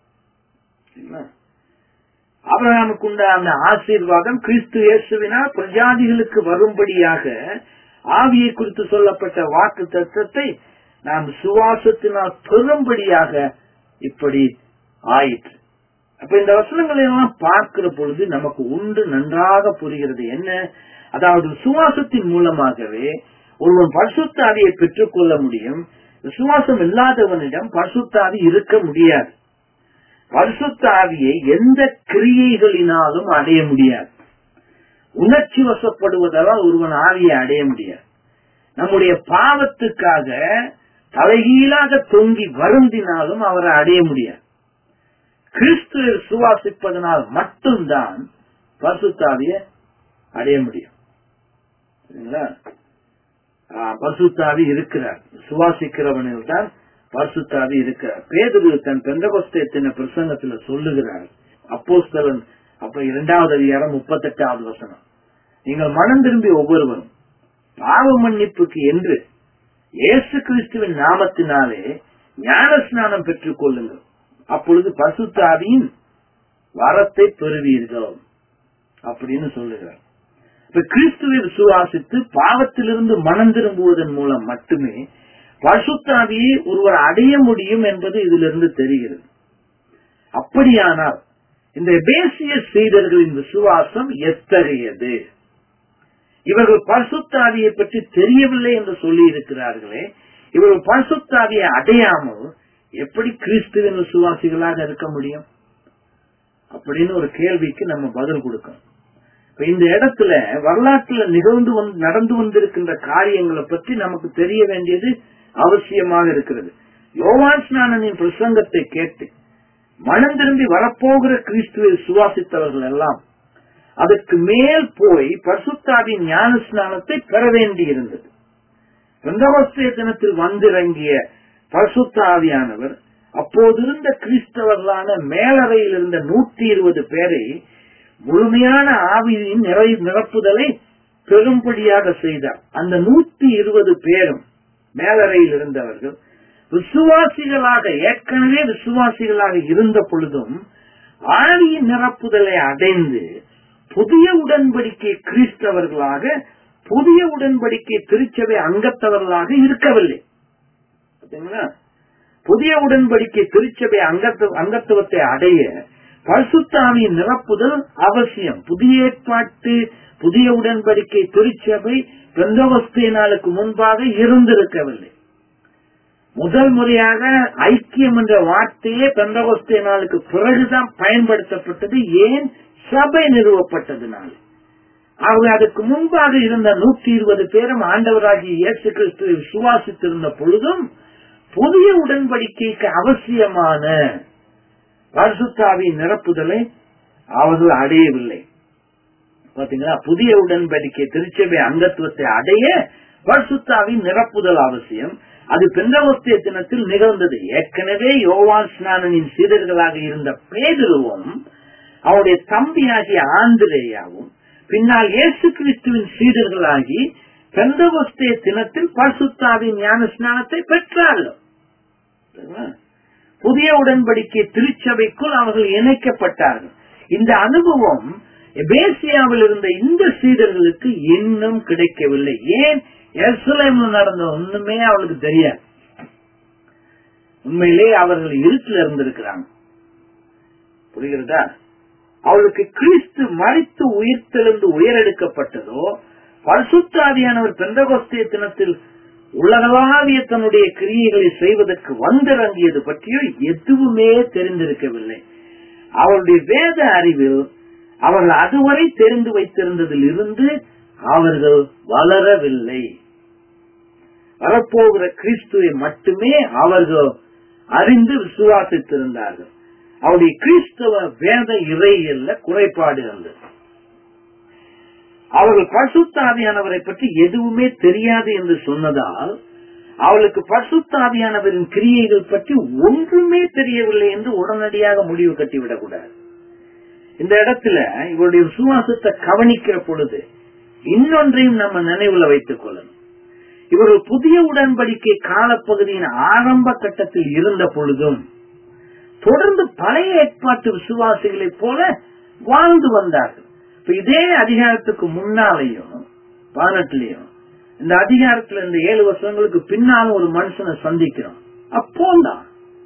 அபிரகாமுக்கு உண்டான ஆசீர்வாதம் கிறிஸ்து இயேசுவினால் பிரஜாதிகளுக்கு வரும்படியாக ஆவியை குறித்து சொல்லப்பட்ட வாக்கு தத்துவத்தை நாம் சுவாசத்தினால் பெறும்படியாக இப்படி ஆயிற்று அப்ப இந்த வசனங்களை எல்லாம் பார்க்கிற பொழுது நமக்கு உண்டு நன்றாக புரிகிறது என்ன அதாவது சுவாசத்தின் மூலமாகவே ஒருவன் பரிசுத்தாவியை பெற்றுக் கொள்ள முடியும் விசுவாசம் இல்லாதவனிடம் பரிசுத்தாவி இருக்க முடியாது பரிசுத்தாவியை எந்த கிரியைகளினாலும் அடைய முடியாது உணர்ச்சி வசப்படுவதால் ஒருவன் ஆவியை அடைய முடியாது நம்முடைய பாவத்துக்காக தலைகீழாக தொங்கி வருந்தினாலும் அவரை அடைய முடியாது கிறிஸ்துவை சுவாசிப்பதனால் மட்டும்தான் பரிசுத்தாவிய அடைய முடியும் சரிங்களா பரிசுத்தாவி இருக்கிறார் சுவாசிக்கிறவனில் தான் பரிசுத்தாவி இருக்கிறார் பேதுரு தன் பெந்தகோஸ்தேத்தின பிரசங்கத்துல சொல்லுகிறார் அப்போஸ்தலன் அப்ப இரண்டாவது அதிகாரம் முப்பத்தெட்டாவது வசனம் நீங்கள் மனம் திரும்பி ஒவ்வொருவரும் பாவ மன்னிப்புக்கு என்று இயேசு கிறிஸ்துவின் நாமத்தினாலே ஞான ஸ்நானம் பெற்றுக் கொள்ளுங்கள் அப்பொழுது பசுத்தாவியின் வரத்தை பெறுவீர்கள் அப்படின்னு சொல்லுகிறார் இப்ப கிறிஸ்துவை விசுவாசித்து பாவத்திலிருந்து மனம் திரும்புவதன் மூலம் மட்டுமே பசுத்தாவியை ஒருவர் அடைய முடியும் என்பது இதிலிருந்து தெரிகிறது அப்படியானால் இந்த பேசிய சீடர்களின் விசுவாசம் எத்தகையது இவர்கள் பரிசுத்தாவியை பற்றி தெரியவில்லை என்று சொல்லி இருக்கிறார்களே இவர்கள் பரிசுத்தாவியை அடையாமல் எப்படி கிறிஸ்துவின் விசுவாசிகளாக இருக்க முடியும் அப்படின்னு ஒரு கேள்விக்கு நம்ம பதில் கொடுக்கணும் இப்ப இந்த இடத்துல வரலாற்றுல நிகழ்ந்து நடந்து வந்திருக்கின்ற காரியங்களை பற்றி நமக்கு தெரிய வேண்டியது அவசியமாக இருக்கிறது யோவான் ஸ்நானனின் பிரசங்கத்தை கேட்டு மனம் திரும்பி வரப்போகிற கிறிஸ்துவை சுவாசித்தவர்கள் எல்லாம் அதற்கு மேல் போய் பரிசுத்தாவின் ஞான ஸ்நானத்தை பெற வேண்டி இருந்தது பெந்தவஸ்தே தினத்தில் வந்திறங்கிய பரிசுத்தாவியானவர் அப்போது இருந்த கிறிஸ்தவர்களான மேலறையில் இருந்த நூற்றி இருபது பேரை முழுமையான ஆவியின் நிறை நிரப்புதலை பெரும்படியாக செய்தார் அந்த நூத்தி இருபது பேரும் மேலறையில் இருந்தவர்கள் விசுவாசிகளாக ஏற்கனவே விசுவாசிகளாக இருந்த பொழுதும் ஆவியின் நிரப்புதலை அடைந்து புதிய உடன்படிக்கை கிறிஸ்தவர்களாக புதிய உடன்படிக்கை திருச்சபை அங்கத்தவர்களாக இருக்கவில்லை பாத்தீங்களா புதிய உடன்படிக்கை திருச்சபை அங்கத்து அங்கத்துவத்தை அடைய பரிசுத்தாவியின் நிரப்புதல் அவசியம் புதிய ஏற்பாட்டு புதிய உடன்படிக்கை திருச்சபை பெந்தவஸ்தே நாளுக்கு முன்பாக இருந்திருக்கவில்லை முதல் முறையாக ஐக்கியம் என்ற வார்த்தையே பெந்தவஸ்தே நாளுக்கு பிறகுதான் பயன்படுத்தப்பட்டது ஏன் சபை நிறுவப்பட்டதுனால ஆகவே அதுக்கு முன்பாக இருந்த நூற்றி இருபது பேரும் ஆண்டவராகிய இயேசு கிறிஸ்துவை விசுவாசித்திருந்த பொழுதும் புதிய உடன்படிக்கைக்கு அவசியமான பரிசுத்தாவின் நிரப்புதலை அவர்கள் அடையவில்லை பாத்தீங்களா புதிய உடன்படிக்கை திருச்சபை அங்கத்துவத்தை அடைய பரிசுத்தாவின் நிரப்புதல் அவசியம் அது பெந்தவஸ்திய தினத்தில் நிகழ்ந்தது ஏற்கனவே யோவான் ஸ்நானனின் சீடர்களாக இருந்த பேதுருவும் அவருடைய தம்பியாகிய ஆந்திரேயாவும் பின்னால் இயேசு கிறிஸ்துவின் சீடர்களாகி பெந்தவஸ்திய தினத்தில் பரிசுத்தாவின் ஞான ஸ்நானத்தை பெற்றார்கள் புதிய உடன்படிக்கை திருச்சபைக்குள் அவர்கள் இணைக்கப்பட்டார்கள் இந்த அனுபவம் எபேசியாவில் இருந்த இந்த சீடர்களுக்கு இன்னும் கிடைக்கவில்லை ஏன் எருசலேம்ல நடந்த ஒண்ணுமே அவளுக்கு தெரியாது உண்மையிலே அவர்கள் இருட்டில் இருந்திருக்கிறாங்க புரிகிறதா அவளுக்கு கிறிஸ்து மறித்து உயிர்த்தெழுந்து உயரெடுக்கப்பட்டதோ பரிசுத்தாதியானவர் பெந்தகோஸ்திய தினத்தில் உலகளாவிய தன்னுடைய கிரியைகளை செய்வதற்கு வந்திறங்கியது பற்றியோ எதுவுமே தெரிந்திருக்கவில்லை அவருடைய வேத அறிவில் அவர்கள் அதுவரை தெரிந்து வைத்திருந்ததில் இருந்து அவர்கள் வளரவில்லை வரப்போகிற கிறிஸ்துவை மட்டுமே அவர்கள் அறிந்து விசுவாசித்திருந்தார்கள் அவருடைய கிறிஸ்தவ வேத இறையல்ல குறைபாடு இருந்தது அவர்கள் பசுத்தாவியானவரை பற்றி எதுவுமே தெரியாது என்று சொன்னதால் அவளுக்கு பசுத்தாவியானவரின் கிரியைகள் பற்றி ஒன்றுமே தெரியவில்லை என்று உடனடியாக முடிவு கட்டிவிடக்கூடாது இந்த இடத்துல இவருடைய விசுவாசத்தை கவனிக்கிற பொழுது இன்னொன்றையும் நம்ம நினைவுல வைத்துக் கொள்ளணும் இவர்கள் புதிய உடன்படிக்கை காலப்பகுதியின் ஆரம்ப கட்டத்தில் இருந்த பொழுதும் தொடர்ந்து பழைய ஏற்பாட்டு விசுவாசிகளைப் போல வாழ்ந்து வந்தார்கள் இப்ப இதே அதிகாரத்துக்கு முன்னாலேயும் பதினெட்டுலயும் இந்த அதிகாரத்துல இந்த ஏழு வருஷங்களுக்கு பின்னாலும் ஒரு மனுஷனை சந்திக்கிறோம் அப்போதான்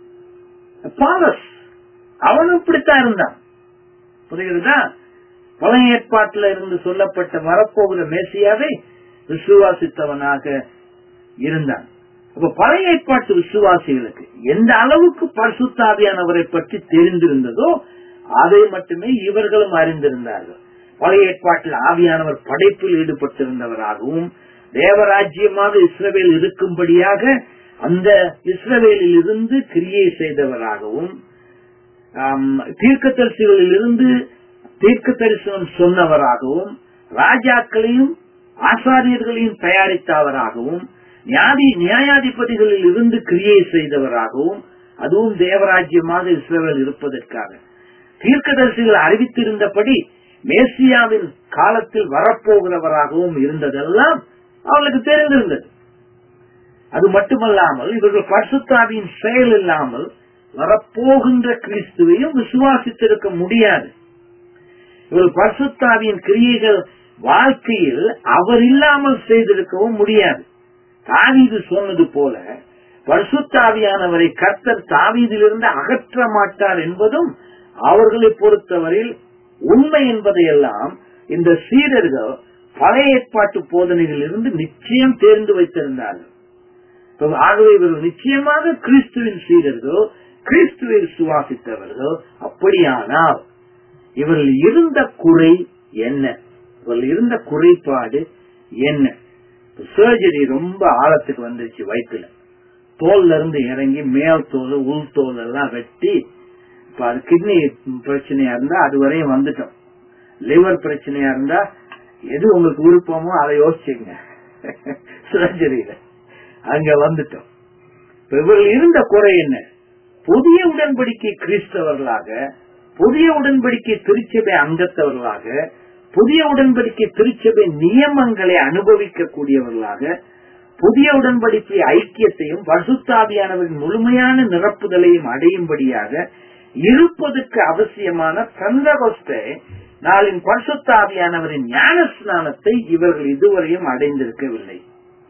பாலஸ் அவனும் இப்படித்தான் இருந்தான் புரியுதுதா பழைய ஏற்பாட்டில் இருந்து சொல்லப்பட்ட வரப்போகிற மேசியாவை விசுவாசித்தவனாக இருந்தான் அப்ப பழைய ஏற்பாட்டு விசுவாசிகளுக்கு எந்த அளவுக்கு பரிசுத்தாவியானவரை பற்றி தெரிந்திருந்ததோ அதை மட்டுமே இவர்களும் அறிந்திருந்தார்கள் பழைய ஏற்பாட்டில் ஆவியானவர் படைப்பில் ஈடுபட்டிருந்தவராகவும் தேவராஜ்யமாக இஸ்ரவேல் இருக்கும்படியாக அந்த இஸ்ரவேலில் இருந்து கிரியை செய்தவராகவும் தீர்க்கதரிசிகளில் இருந்து தீர்க்க தரிசனம் சொன்னவராகவும் ராஜாக்களையும் ஆசாரியர்களையும் தயாரித்தவராகவும் நியாதி நியாயாதிபதிகளில் இருந்து கிரியை செய்தவராகவும் அதுவும் தேவராஜ்யமாக இஸ்ரவேல் இருப்பதற்காக தீர்க்கதரிசிகள் அறிவித்திருந்தபடி மேசியாவின் காலத்தில் வரப்போகிறவராகவும் இருந்ததெல்லாம் அவளுக்கு தெரிந்திருந்தது அது மட்டுமல்லாமல் இவர்கள் பரிசுத்தாவியின் செயல் இல்லாமல் வரப்போகின்ற கிறிஸ்துவையும் விசுவாசித்திருக்க முடியாது இவர்கள் பரிசுத்தாவியின் கிரியைகள் வாழ்க்கையில் அவர் இல்லாமல் செய்திருக்கவும் முடியாது தாவீது சொன்னது போல பரிசுத்தாவியானவரை கர்த்தர் தாவீதிலிருந்து அகற்ற மாட்டார் என்பதும் அவர்களை பொறுத்தவரையில் உண்மை என்பதையெல்லாம் இந்த சீடர்கள் பழைய ஏற்பாட்டு போதனைகளில் இருந்து நிச்சயம் தேர்ந்து வைத்திருந்தார்கள் ஆகவே இவர்கள் நிச்சயமாக கிறிஸ்துவின் சீடர்கள் கிறிஸ்துவை சுவாசித்தவர்கள் அப்படியானால் இவர்கள் இருந்த குறை என்ன இவர்கள் இருந்த குறைபாடு என்ன சர்ஜரி ரொம்ப ஆழத்துக்கு வந்துருச்சு வயிற்றுல தோல்ல இருந்து இறங்கி மேல் தோல் உள் தோல் எல்லாம் வெட்டி இப்ப அது கிட்னி பிரச்சனையா இருந்தா அது வரையும் வந்துட்டோம் லிவர் பிரச்சனையா இருந்தா எது உங்களுக்கு விருப்பமோ அதை யோசிச்சுங்க சர்ஜரியில அங்க வந்துட்டோம் இவர்கள் இருந்த குறை என்ன புதிய உடன்படிக்கை கிறிஸ்தவர்களாக புதிய உடன்படிக்கை திருச்சபை அங்கத்தவர்களாக புதிய உடன்படிக்கை திருச்சபை நியமங்களை அனுபவிக்க கூடியவர்களாக புதிய உடன்படிக்கை ஐக்கியத்தையும் பசுத்தாவியானவரின் முழுமையான நிரப்புதலையும் அடையும்படியாக இருப்பதற்கு அவசியமான சந்தகோஸ்தை நாளின் பரிசுத்தாவியானவரின் ஞான ஸ்நானத்தை இவர்கள் இதுவரையும் அடைந்திருக்கவில்லை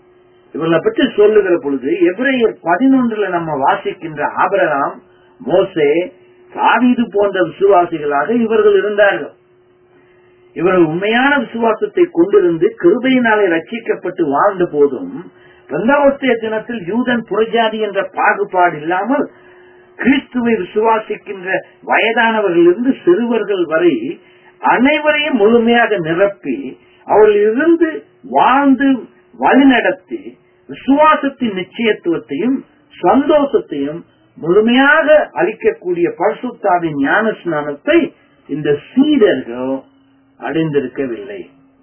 இவர்களை பற்றி சொல்லுகிற பொழுது எபிரேயர் பதினொன்றுல நம்ம வாசிக்கின்ற ஆபரகாம் மோசே தாவீது போன்ற விசுவாசிகளாக இவர்கள் இருந்தார்கள் இவர்கள் உண்மையான விசுவாசத்தை கொண்டிருந்து கிருபையினாலே ரட்சிக்கப்பட்டு வாழ்ந்த போதும் பெந்தாவஸ்தே தினத்தில் யூதன் புறஜாதி என்ற பாகுபாடு இல்லாமல் கிறிஸ்துவை விசுவாசிக்கின்ற வயதானவர்களிலிருந்து சிறுவர்கள் வரை அனைவரையும் முழுமையாக நிரப்பி அவர்களிலிருந்து வாழ்ந்து வழிநடத்தி விசுவாசத்தின் நிச்சயத்துவத்தையும் சந்தோஷத்தையும் முழுமையாக அளிக்கக்கூடிய பரிசுத்தாவின் ஞான ஸ்நானத்தை இந்த சீடர்கள் அடைந்திருக்கவில்லை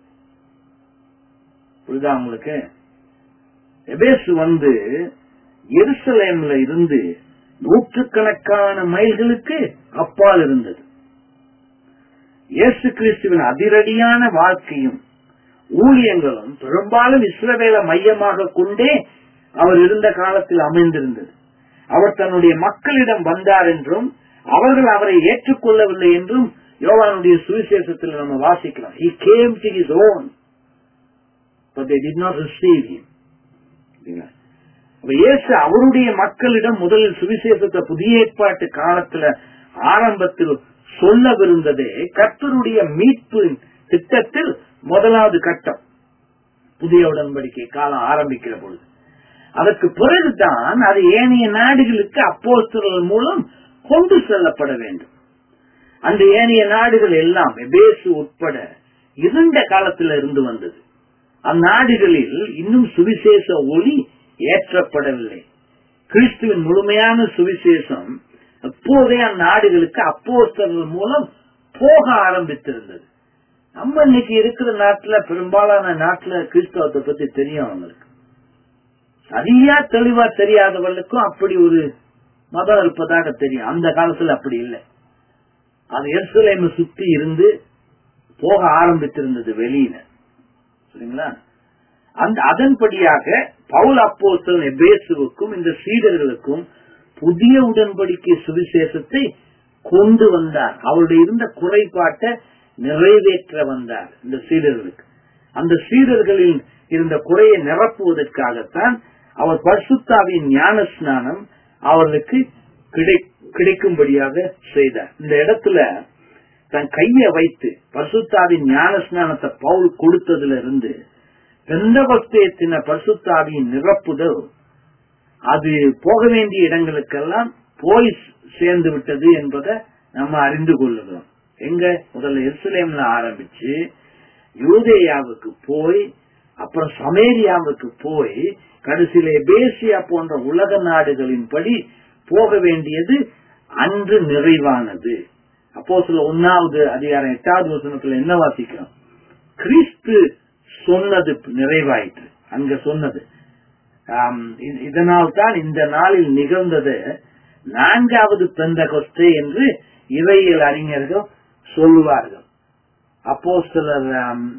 புரியுதா உங்களுக்கு எபேசு வந்து எருசலேம்ல இருந்து நூற்றுக்கணக்கான மைல்களுக்கு அப்பால் இருந்தது இயேசு கிறிஸ்துவின் அதிரடியான வாழ்க்கையும் ஊழியங்களும் பெரும்பாலும் இஸ்ரவேல மையமாக கொண்டே அவர் இருந்த காலத்தில் அமைந்திருந்தது அவர் தன்னுடைய மக்களிடம் வந்தார் என்றும் அவர்கள் அவரை ஏற்றுக்கொள்ளவில்லை என்றும் யோவானுடைய சுவிசேஷத்தில் நம்ம வாசிக்கலாம் he came to his own but they did not receive him சரிங்களா? அப்ப இயேசு அவருடைய மக்களிடம் முதலில் சுவிசேஷத்தை புதிய ஏற்பாட்டு காலத்துல ஆரம்பத்தில் சொல்லவிருந்ததே கர்த்தருடைய மீட்பு திட்டத்தில் முதலாவது கட்டம் புதிய உடன்படிக்கை காலம் ஆரம்பிக்கிற பொழுது அதற்கு பிறகுதான் அது ஏனைய நாடுகளுக்கு அப்போஸ்தலர்கள் மூலம் கொண்டு செல்லப்பட வேண்டும் அந்த ஏனைய நாடுகள் எல்லாம் எபேசு உட்பட இருண்ட காலத்தில் இருந்து வந்தது அந்நாடுகளில் இன்னும் சுவிசேஷ ஒளி ஏற்றப்படவில்லை கிறிஸ்துவின் முழுமையான சுவிசேஷம் அப்போதே அந்நாடுகளுக்கு அப்போஸ்தலர்கள் மூலம் போக ஆரம்பித்திருந்தது நம்ம இன்னைக்கு இருக்கிற நாட்டுல பெரும்பாலான நாட்டுல கிறிஸ்தவத்தை பத்தி தெரியும் அவங்களுக்கு சரியா தெளிவா தெரியாதவர்களுக்கும் அப்படி ஒரு மதம் இருப்பதாக தெரியும் அந்த காலத்துல அப்படி இல்லை அது எருசலேமை சுத்தி இருந்து போக ஆரம்பித்திருந்தது வெளியில சரிங்களா அந்த அதன்படியாக பவுல் அப்போஸ்தலன் எபேசுவுக்கும் இந்த சீடர்களுக்கும் புதிய உடன்படிக்கை சுவிசேஷத்தை கொண்டு வந்தார் அவருடைய இருந்த குறைபாட்டை நிறைவேற்ற வந்தார் இந்த சீடர்களுக்கு அந்த சீடர்களில் இருந்த குறையை நிரப்புவதற்காகத்தான் அவர் பரிசுத்தாவின் ஞான ஸ்நானம் அவர்களுக்கு கிடை- கிடைக்கும்படியாக செய்தார் இந்த இடத்துல தன் கையை வைத்து பரிசுத்தாவின் ஞான ஸ்நானத்தை பவுல் கொடுத்ததுல இருந்து பெந்தபஸ்தேத்தின பரிசுத்தாவின் நிரப்புதல் அது போக வேண்டிய இடங்களுக்கெல்லாம் போய் சேர்ந்து விட்டது என்பதை நம்ம அறிந்து கொள்ளுகிறோம் எங்க முதல்ல எருசலேம்ல ஆரம்பிச்சு யூதேயாவுக்கு போய் அப்புறம் சமேரியாவுக்கு போய் கடைசியிலே பேசியா போன்ற உலக நாடுகளின்படி போக வேண்டியது அன்று நிறைவானது அப்போ சில ஒன்னாவது அதிகாரம் எட்டாவது வசனத்துல என்ன வாசிக்கிறோம் கிறிஸ்து சொன்னது நிறைவாயிற்று அங்க சொன்னது ஆம், இ- இதனால் தான் இந்த நாளில் நிகழ்ந்தது நான்காவது பெந்தகொஸ்தே என்று இவையியல் அறிஞர்கள் சொல்லுவார்கள் அப்போ சிலர்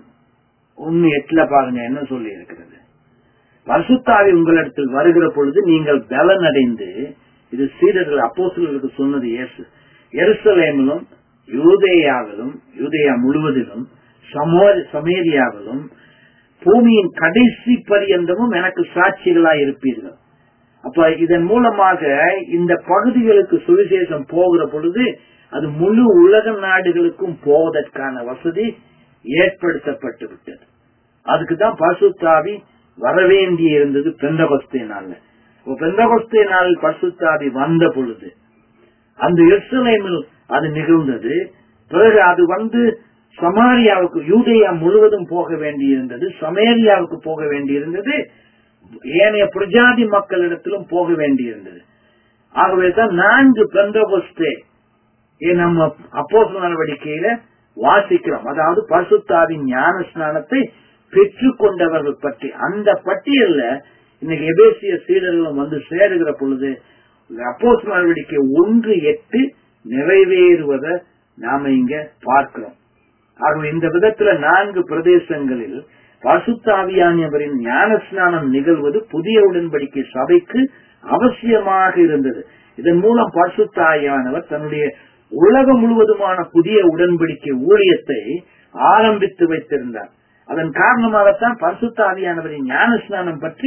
ஒன்னு எட்டுல பாருங்க என்ன சொல்லி இருக்கிறது பரிசுத்தாவி உங்களிடத்தில் வருகிற பொழுது நீங்கள் பலன் அடைந்து இது சீடர்கள் அப்போஸ்தலர்களுக்கு சொன்னது இயேசு எருசலேமிலும் யூதேயாவிலும் யூதேயா முழுவதிலும் சமோ- சமேரியாவிலும் பூமியின் கடைசி பரியந்தமும் எனக்கு சாட்சிகளாய் இருப்பீர்கள் அப்ப இதன் மூலமாக இந்த பகுதிகளுக்கு சுவிசேஷம் போகிற பொழுது அது முழு உலக நாடுகளுக்கும் போவதற்கான வசதி ஏற்படுத்தப்பட்டு விட்டது அதுக்கு தான் பசுத்தாவி வரவேண்டி இருந்தது பெந்தகொஸ்தே நாள்ல இப்ப பெந்தகொஸ்தே நாளில் பசுத்தாவி வந்த பொழுது அந்த எருசலேமில் அது நிகழ்ந்தது பிறகு அது வந்து சமாரியாவுக்கு யூதேயா முழுவதும் போக வேண்டியிருந்தது சமேரியாவுக்கு போக வேண்டியிருந்தது ஏனைய பிரஜாதி மக்களிடத்திலும் போக வேண்டியிருந்தது ஆகவே தான் நான்கு பெந்தகொஸ்தே நம்ம அப்போ நடவடிக்கையில வாசிக்கிறோம் அதாவது பரிசுத்தாவின் ஞான ஸ்நானத்தை பெற்றுக் கொண்டவர்கள் பற்றி அந்த பட்டியல்ல இன்னைக்கு எபேசிய சீடர்களும் வந்து சேருகிற பொழுது அப்போ நடவடிக்கை ஒன்று எட்டு நிறைவேறுவதை நாம இங்க பார்க்கிறோம் ஆகவே இந்த விதத்துல நான்கு பிரதேசங்களில் பசுத்தாவியானவரின் ஞான ஸ்நானம் நிகழ்வது புதிய உடன்படிக்கை சபைக்கு அவசியமாக இருந்தது இதன் மூலம் பரிசுத்தாயானவர் தன்னுடைய உலகம் முழுவதுமான புதிய உடன்படிக்கை ஊழியத்தை ஆரம்பித்து வைத்திருந்தார் அதன் காரணமாகத்தான் பரிசுத்தாவியானவரின் ஞான ஸ்நானம் பற்றி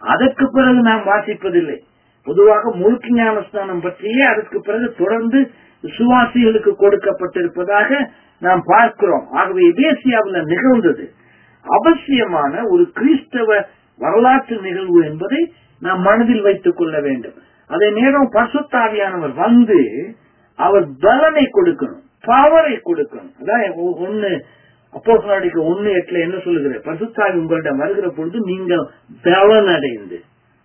அதற்கு பிறகு நாம் வாசிப்பதில்லை பொதுவாக முழுக்கு ஞானஸ்தானம் பற்றியே அதற்கு பிறகு தொடர்ந்து விசுவாசிகளுக்கு கொடுக்கப்பட்டிருப்பதாக நாம் பார்க்கிறோம் ஆகவே எபேசியாவில் நிகழ்ந்தது அவசியமான ஒரு கிறிஸ்தவ வரலாற்று நிகழ்வு என்பதை நாம் மனதில் வைத்துக் கொள்ள வேண்டும் அதே நேரம் பசுத்தாவியானவர் வந்து அவர் பலனை கொடுக்கணும் பவரை கொடுக்கணும் அதான் ஒ- ஒண்ணு அப்போ ஒண்ணு எட்டுல என்ன சொல்லுகிற பசுத்தாவி உங்களிடம் வருகிற பொழுது நீங்கள் பலன் அடைந்து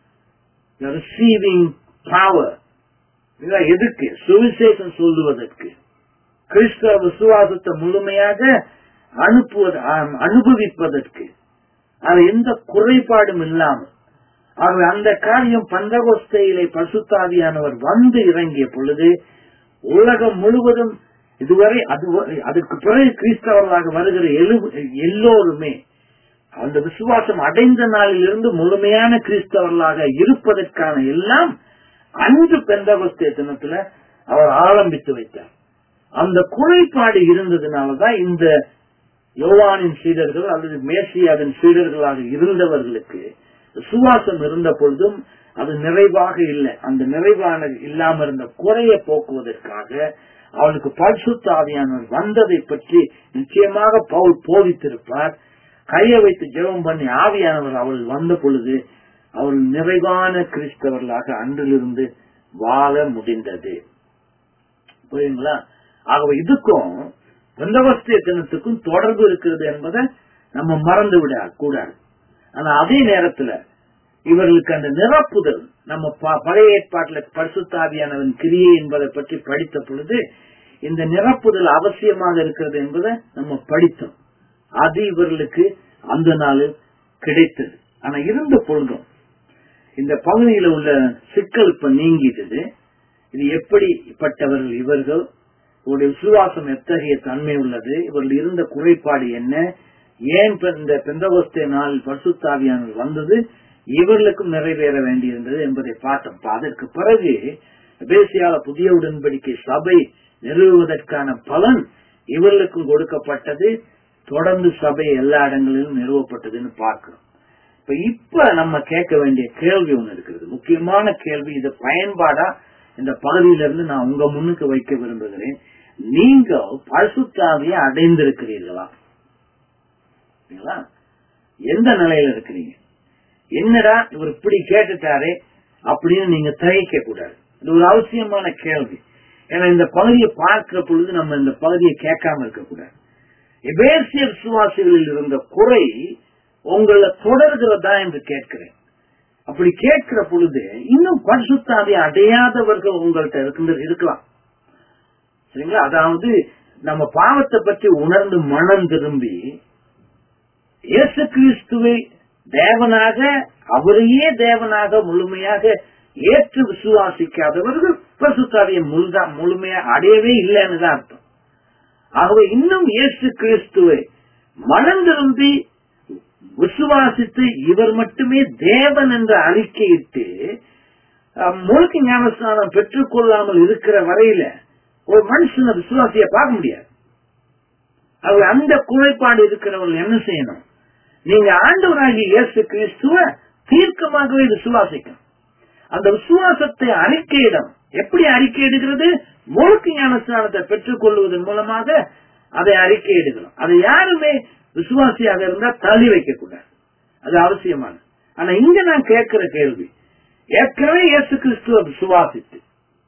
ரிசீவிங் பவர் இதெல்லாம் எதுக்கு சுவிசேஷம் சொல்லுவதற்கு கிறிஸ்தவ விசுவாசத்தை முழுமையாக அனுப்புவது ஆம், அனுபவிப்பதற்கு அது எந்த குறைபாடும் இல்லாமல் ஆகவே அந்த காரியம் பந்தகோஸ்தையிலே பசுத்தாவியானவர் வந்து இறங்கிய பொழுது உலகம் முழுவதும் இதுவரை அது அதுக்கு பிறகு கிறிஸ்தவர்களாக வருகிற எழு- எல்லோருமே அந்த விசுவாசம் அடைந்த நாளிலிருந்து முழுமையான கிறிஸ்தவர்களாக இருப்பதற்கான எல்லாம் அன்று பெந்தகோஸ்தே தினத்துல அவர் ஆரம்பித்து வைத்தார் அந்த குறைபாடு இருந்ததுனாலதான் இந்த யோவானின் சீடர்கள் அல்லது மேசியாவின் சீடர்களாக இருந்தவர்களுக்கு விசுவாசம் இருந்த பொழுதும் அது நிறைவாக இல்லை அந்த நிறைவான இல்லாம இருந்த குறைய போக்குவதற்காக அவளுக்கு பரிசுத்த ஆவியானவர் வந்ததை பற்றி நிச்சயமாக பவுல் போதித்திருப்பார் கையை வைத்து ஜெபம் பண்ணி ஆவியானவர் அவள் வந்த பொழுது அவள் நிறைவான கிறிஸ்தவர்களாக அன்றிலிருந்து வாழ முடிந்தது புரியுங்களா ஆகவே இதுக்கும் பெந்தவஸ்திய தினத்துக்கும் தொடர்பு இருக்கிறது என்பதை நம்ம மறந்து விட கூடாது ஆனா அதே நேரத்துல இவர்களுக்கு அந்த நிரப்புதல் நம்ம ப- பழைய ஏற்பாட்டில் பரிசுத்தாவியானவன் கிரியை என்பதை பற்றி படித்த பொழுது இந்த நிரப்புதல் அவசியமாக இருக்கிறது என்பதை நம்ம படித்தோம் அது இவர்களுக்கு அந்த நாளில் கிடைத்தது ஆனா இருந்த பொழுதும் இந்த பகுதியில உள்ள சிக்கல் இப்ப நீங்கிட்டது இது எப்படிப்பட்டவர்கள் இவர்கள் இவருடைய விசுவாசம் எத்தகைய தன்மை உள்ளது இவர்கள் இருந்த குறைபாடு என்ன ஏன் இப்ப இந்த பெந்தகோஸ்தே நாளில் பரிசுத்தாவியானவர் வந்தது இவர்களுக்கும் நிறைவேற வேண்டியிருந்தது என்பதை பார்த்தோம் இப்ப அதற்கு பிறகு பேசியால புதிய உடன்படிக்கை சபை நிறுவுவதற்கான பலன் இவர்களுக்கும் கொடுக்கப்பட்டது தொடர்ந்து சபை எல்லா இடங்களிலும் நிறுவப்பட்டதுன்னு பார்க்கிறோம் இப்ப இப்ப நம்ம கேட்க வேண்டிய கேள்வி ஒண்ணு இருக்கிறது முக்கியமான கேள்வி இது பயன்பாடா இந்த பகுதியிலிருந்து நான் உங்க முன்னுக்கு வைக்க விரும்புகிறேன் நீங்க பரிசுத்தாவியை அடைந்திருக்கிறீர்களா சரிங்களா? எந்த நிலையில இருக்கிறீங்க என்னடா இவர் இப்படி கேட்டுட்டாரே அப்படின்னு நீங்க தயக்க கூடாது இது ஒரு அவசியமான கேள்வி ஏன்னா இந்த பகுதியை பார்க்கிற பொழுது நம்ம இந்த பகுதியை கேட்காம இருக்க கூடாது எபேசிய விசுவாசிகளில் இருந்த குறை உங்களை தொடர்கிறதா என்று கேட்கிறேன் அப்படி கேட்கிற பொழுது இன்னும் பரிசுத்தாவை அடையாதவர்கள் உங்கள்கிட்ட இருக்கின்ற இருக்கலாம் சரிங்களா அதாவது நம்ம பாவத்தை பற்றி உணர்ந்து மனம் திரும்பி இயேசு கிறிஸ்துவை தேவனாக அவரையே தேவனாக முழுமையாக ஏற்று விசுவாசிக்காதவர்கள் பரிசுத்தாவியை முழுதா முழுமையா அடையவே இல்லைன்னு தான் அர்த்தம் ஆகவே இன்னும் இயேசு கிறிஸ்துவை மனம் திரும்பி விசுவாசித்து இவர் மட்டுமே தேவன் என்று அறிக்கையிட்டு அஹ், முழுக்க ஞானஸ்நானம் பெற்றுக் கொள்ளாமல் இருக்கிற வரையில ஒரு மனுஷன விசுவாசிய பார்க்க முடியாது அவர் அந்த குறைபாடு இருக்கிறவர்கள் என்ன செய்யணும் நீங்க ஆண்டவராகிய இயேசு கிறிஸ்துவ தீர்க்கமாகவே விசுவாசிக்கணும் அந்த விசுவாசத்தை அறிக்கையிடம் எப்படி அறிக்கையிடுகிறது முழுக்க ஞானஸ்நானத்தை பெற்றுக் கொள்வதன் மூலமாக அதை அறிக்கையிடுகிறோம் அதை யாருமே விசுவாசியாக இருந்தா தள்ளி வைக்க கூடாது அது அவசியமானது ஆனா இங்க நான் கேட்கிற கேள்வி ஏற்கனவே இயேசு கிறிஸ்துவ விசுவாசித்து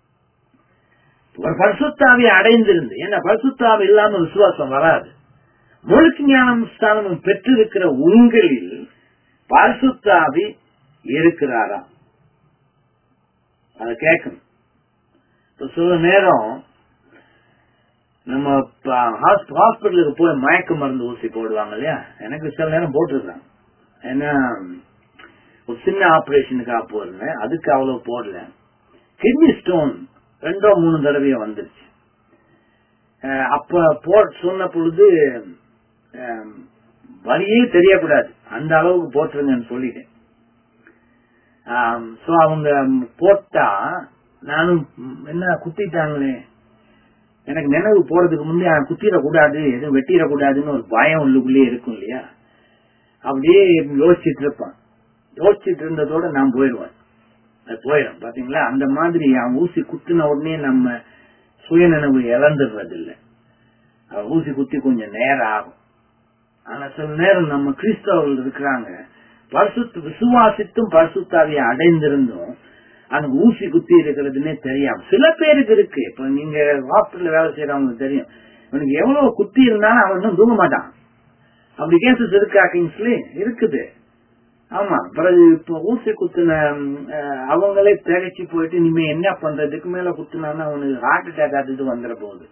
ஒரு பரிசுத்தாவை அடைந்திருந்து ஏன்னா பரிசுத்தாவை இல்லாம விசுவாசம் வராது முழுக்க ஞானம் ஸ்தானமும் பெற்றிருக்கிற உங்களில் பரிசுத்தாவி இருக்கிறாரா அதை கேட்கணும் இப்ப சில நேரம் நம்ம ஹாஸ்பிட்டலுக்கு போய் மயக்க மருந்து ஊசி போடுவாங்க இல்லையா எனக்கு சில நேரம் போட்டிருக்காங்க ஏன்னா ஒரு சின்ன ஆபரேஷனுக்காக போயிருந்தேன் அதுக்கு அவ்வளவு போடல கிட்னி ஸ்டோன் ரெண்டோ மூணு தடவையோ வந்துருச்சு அஹ் அப்ப போ சொன்ன பொழுது அஹ், வலியே தெரியக்கூடாது அந்த அளவுக்கு போட்டுருங்கன்னு சொல்லிட்டேன் சோ அவங்க போட்டா நானும் ம், என்ன குத்திட்டாங்களே எனக்கு நினைவு போறதுக்கு முன்னே குத்திடக்கூடாது எதுவும் வெட்டிடக்கூடாதுன்னு ஒரு பயம் உள்ளுக்குள்ளே இருக்கும் இல்லையா அப்படியே யோசிச்சுட்டு இருப்பான் யோசிச்சுட்டு இருந்ததோட நான் போயிடுவேன் அது போயிடும் பாத்தீங்களா அந்த மாதிரி அவன் ஊசி குத்துன உடனே நம்ம சுயநினைவு இழந்துடுறது இல்ல அவன் ஊசி குத்தி கொஞ்சம் நேரம் ஆகும் ஆனா சில நேரம் நம்ம கிறிஸ்தவர்கள் இருக்கிறாங்க பரிசுத்து விசுவாசித்தும் பரிசுத்தாவியை அடைந்திருந்தும் அங்க ஊசி குத்தி இருக்கிறதுனே தெரியாம சில பேருக்கு இருக்கு இப்ப நீங்க ஹாஸ்பிட்டல் வேலை செய்யறவங்களுக்கு தெரியும் இவனுக்கு எவ்வளவு குத்தி இருந்தாலும் அவன் இன்னும் தூங்க மாட்டான் அப்படி கேசஸ் இருக்கா கிங்ஸ்ல இருக்குது ஆமா பிறகு இப்ப ஊசி குத்துன அஹ், அவங்களே திகச்சு போயிட்டு இனிமே என்ன பண்றதுக்கு மேல குத்துனான்னா அவனுக்கு ஹார்ட் அட்டாக் அது வந்துட போகுது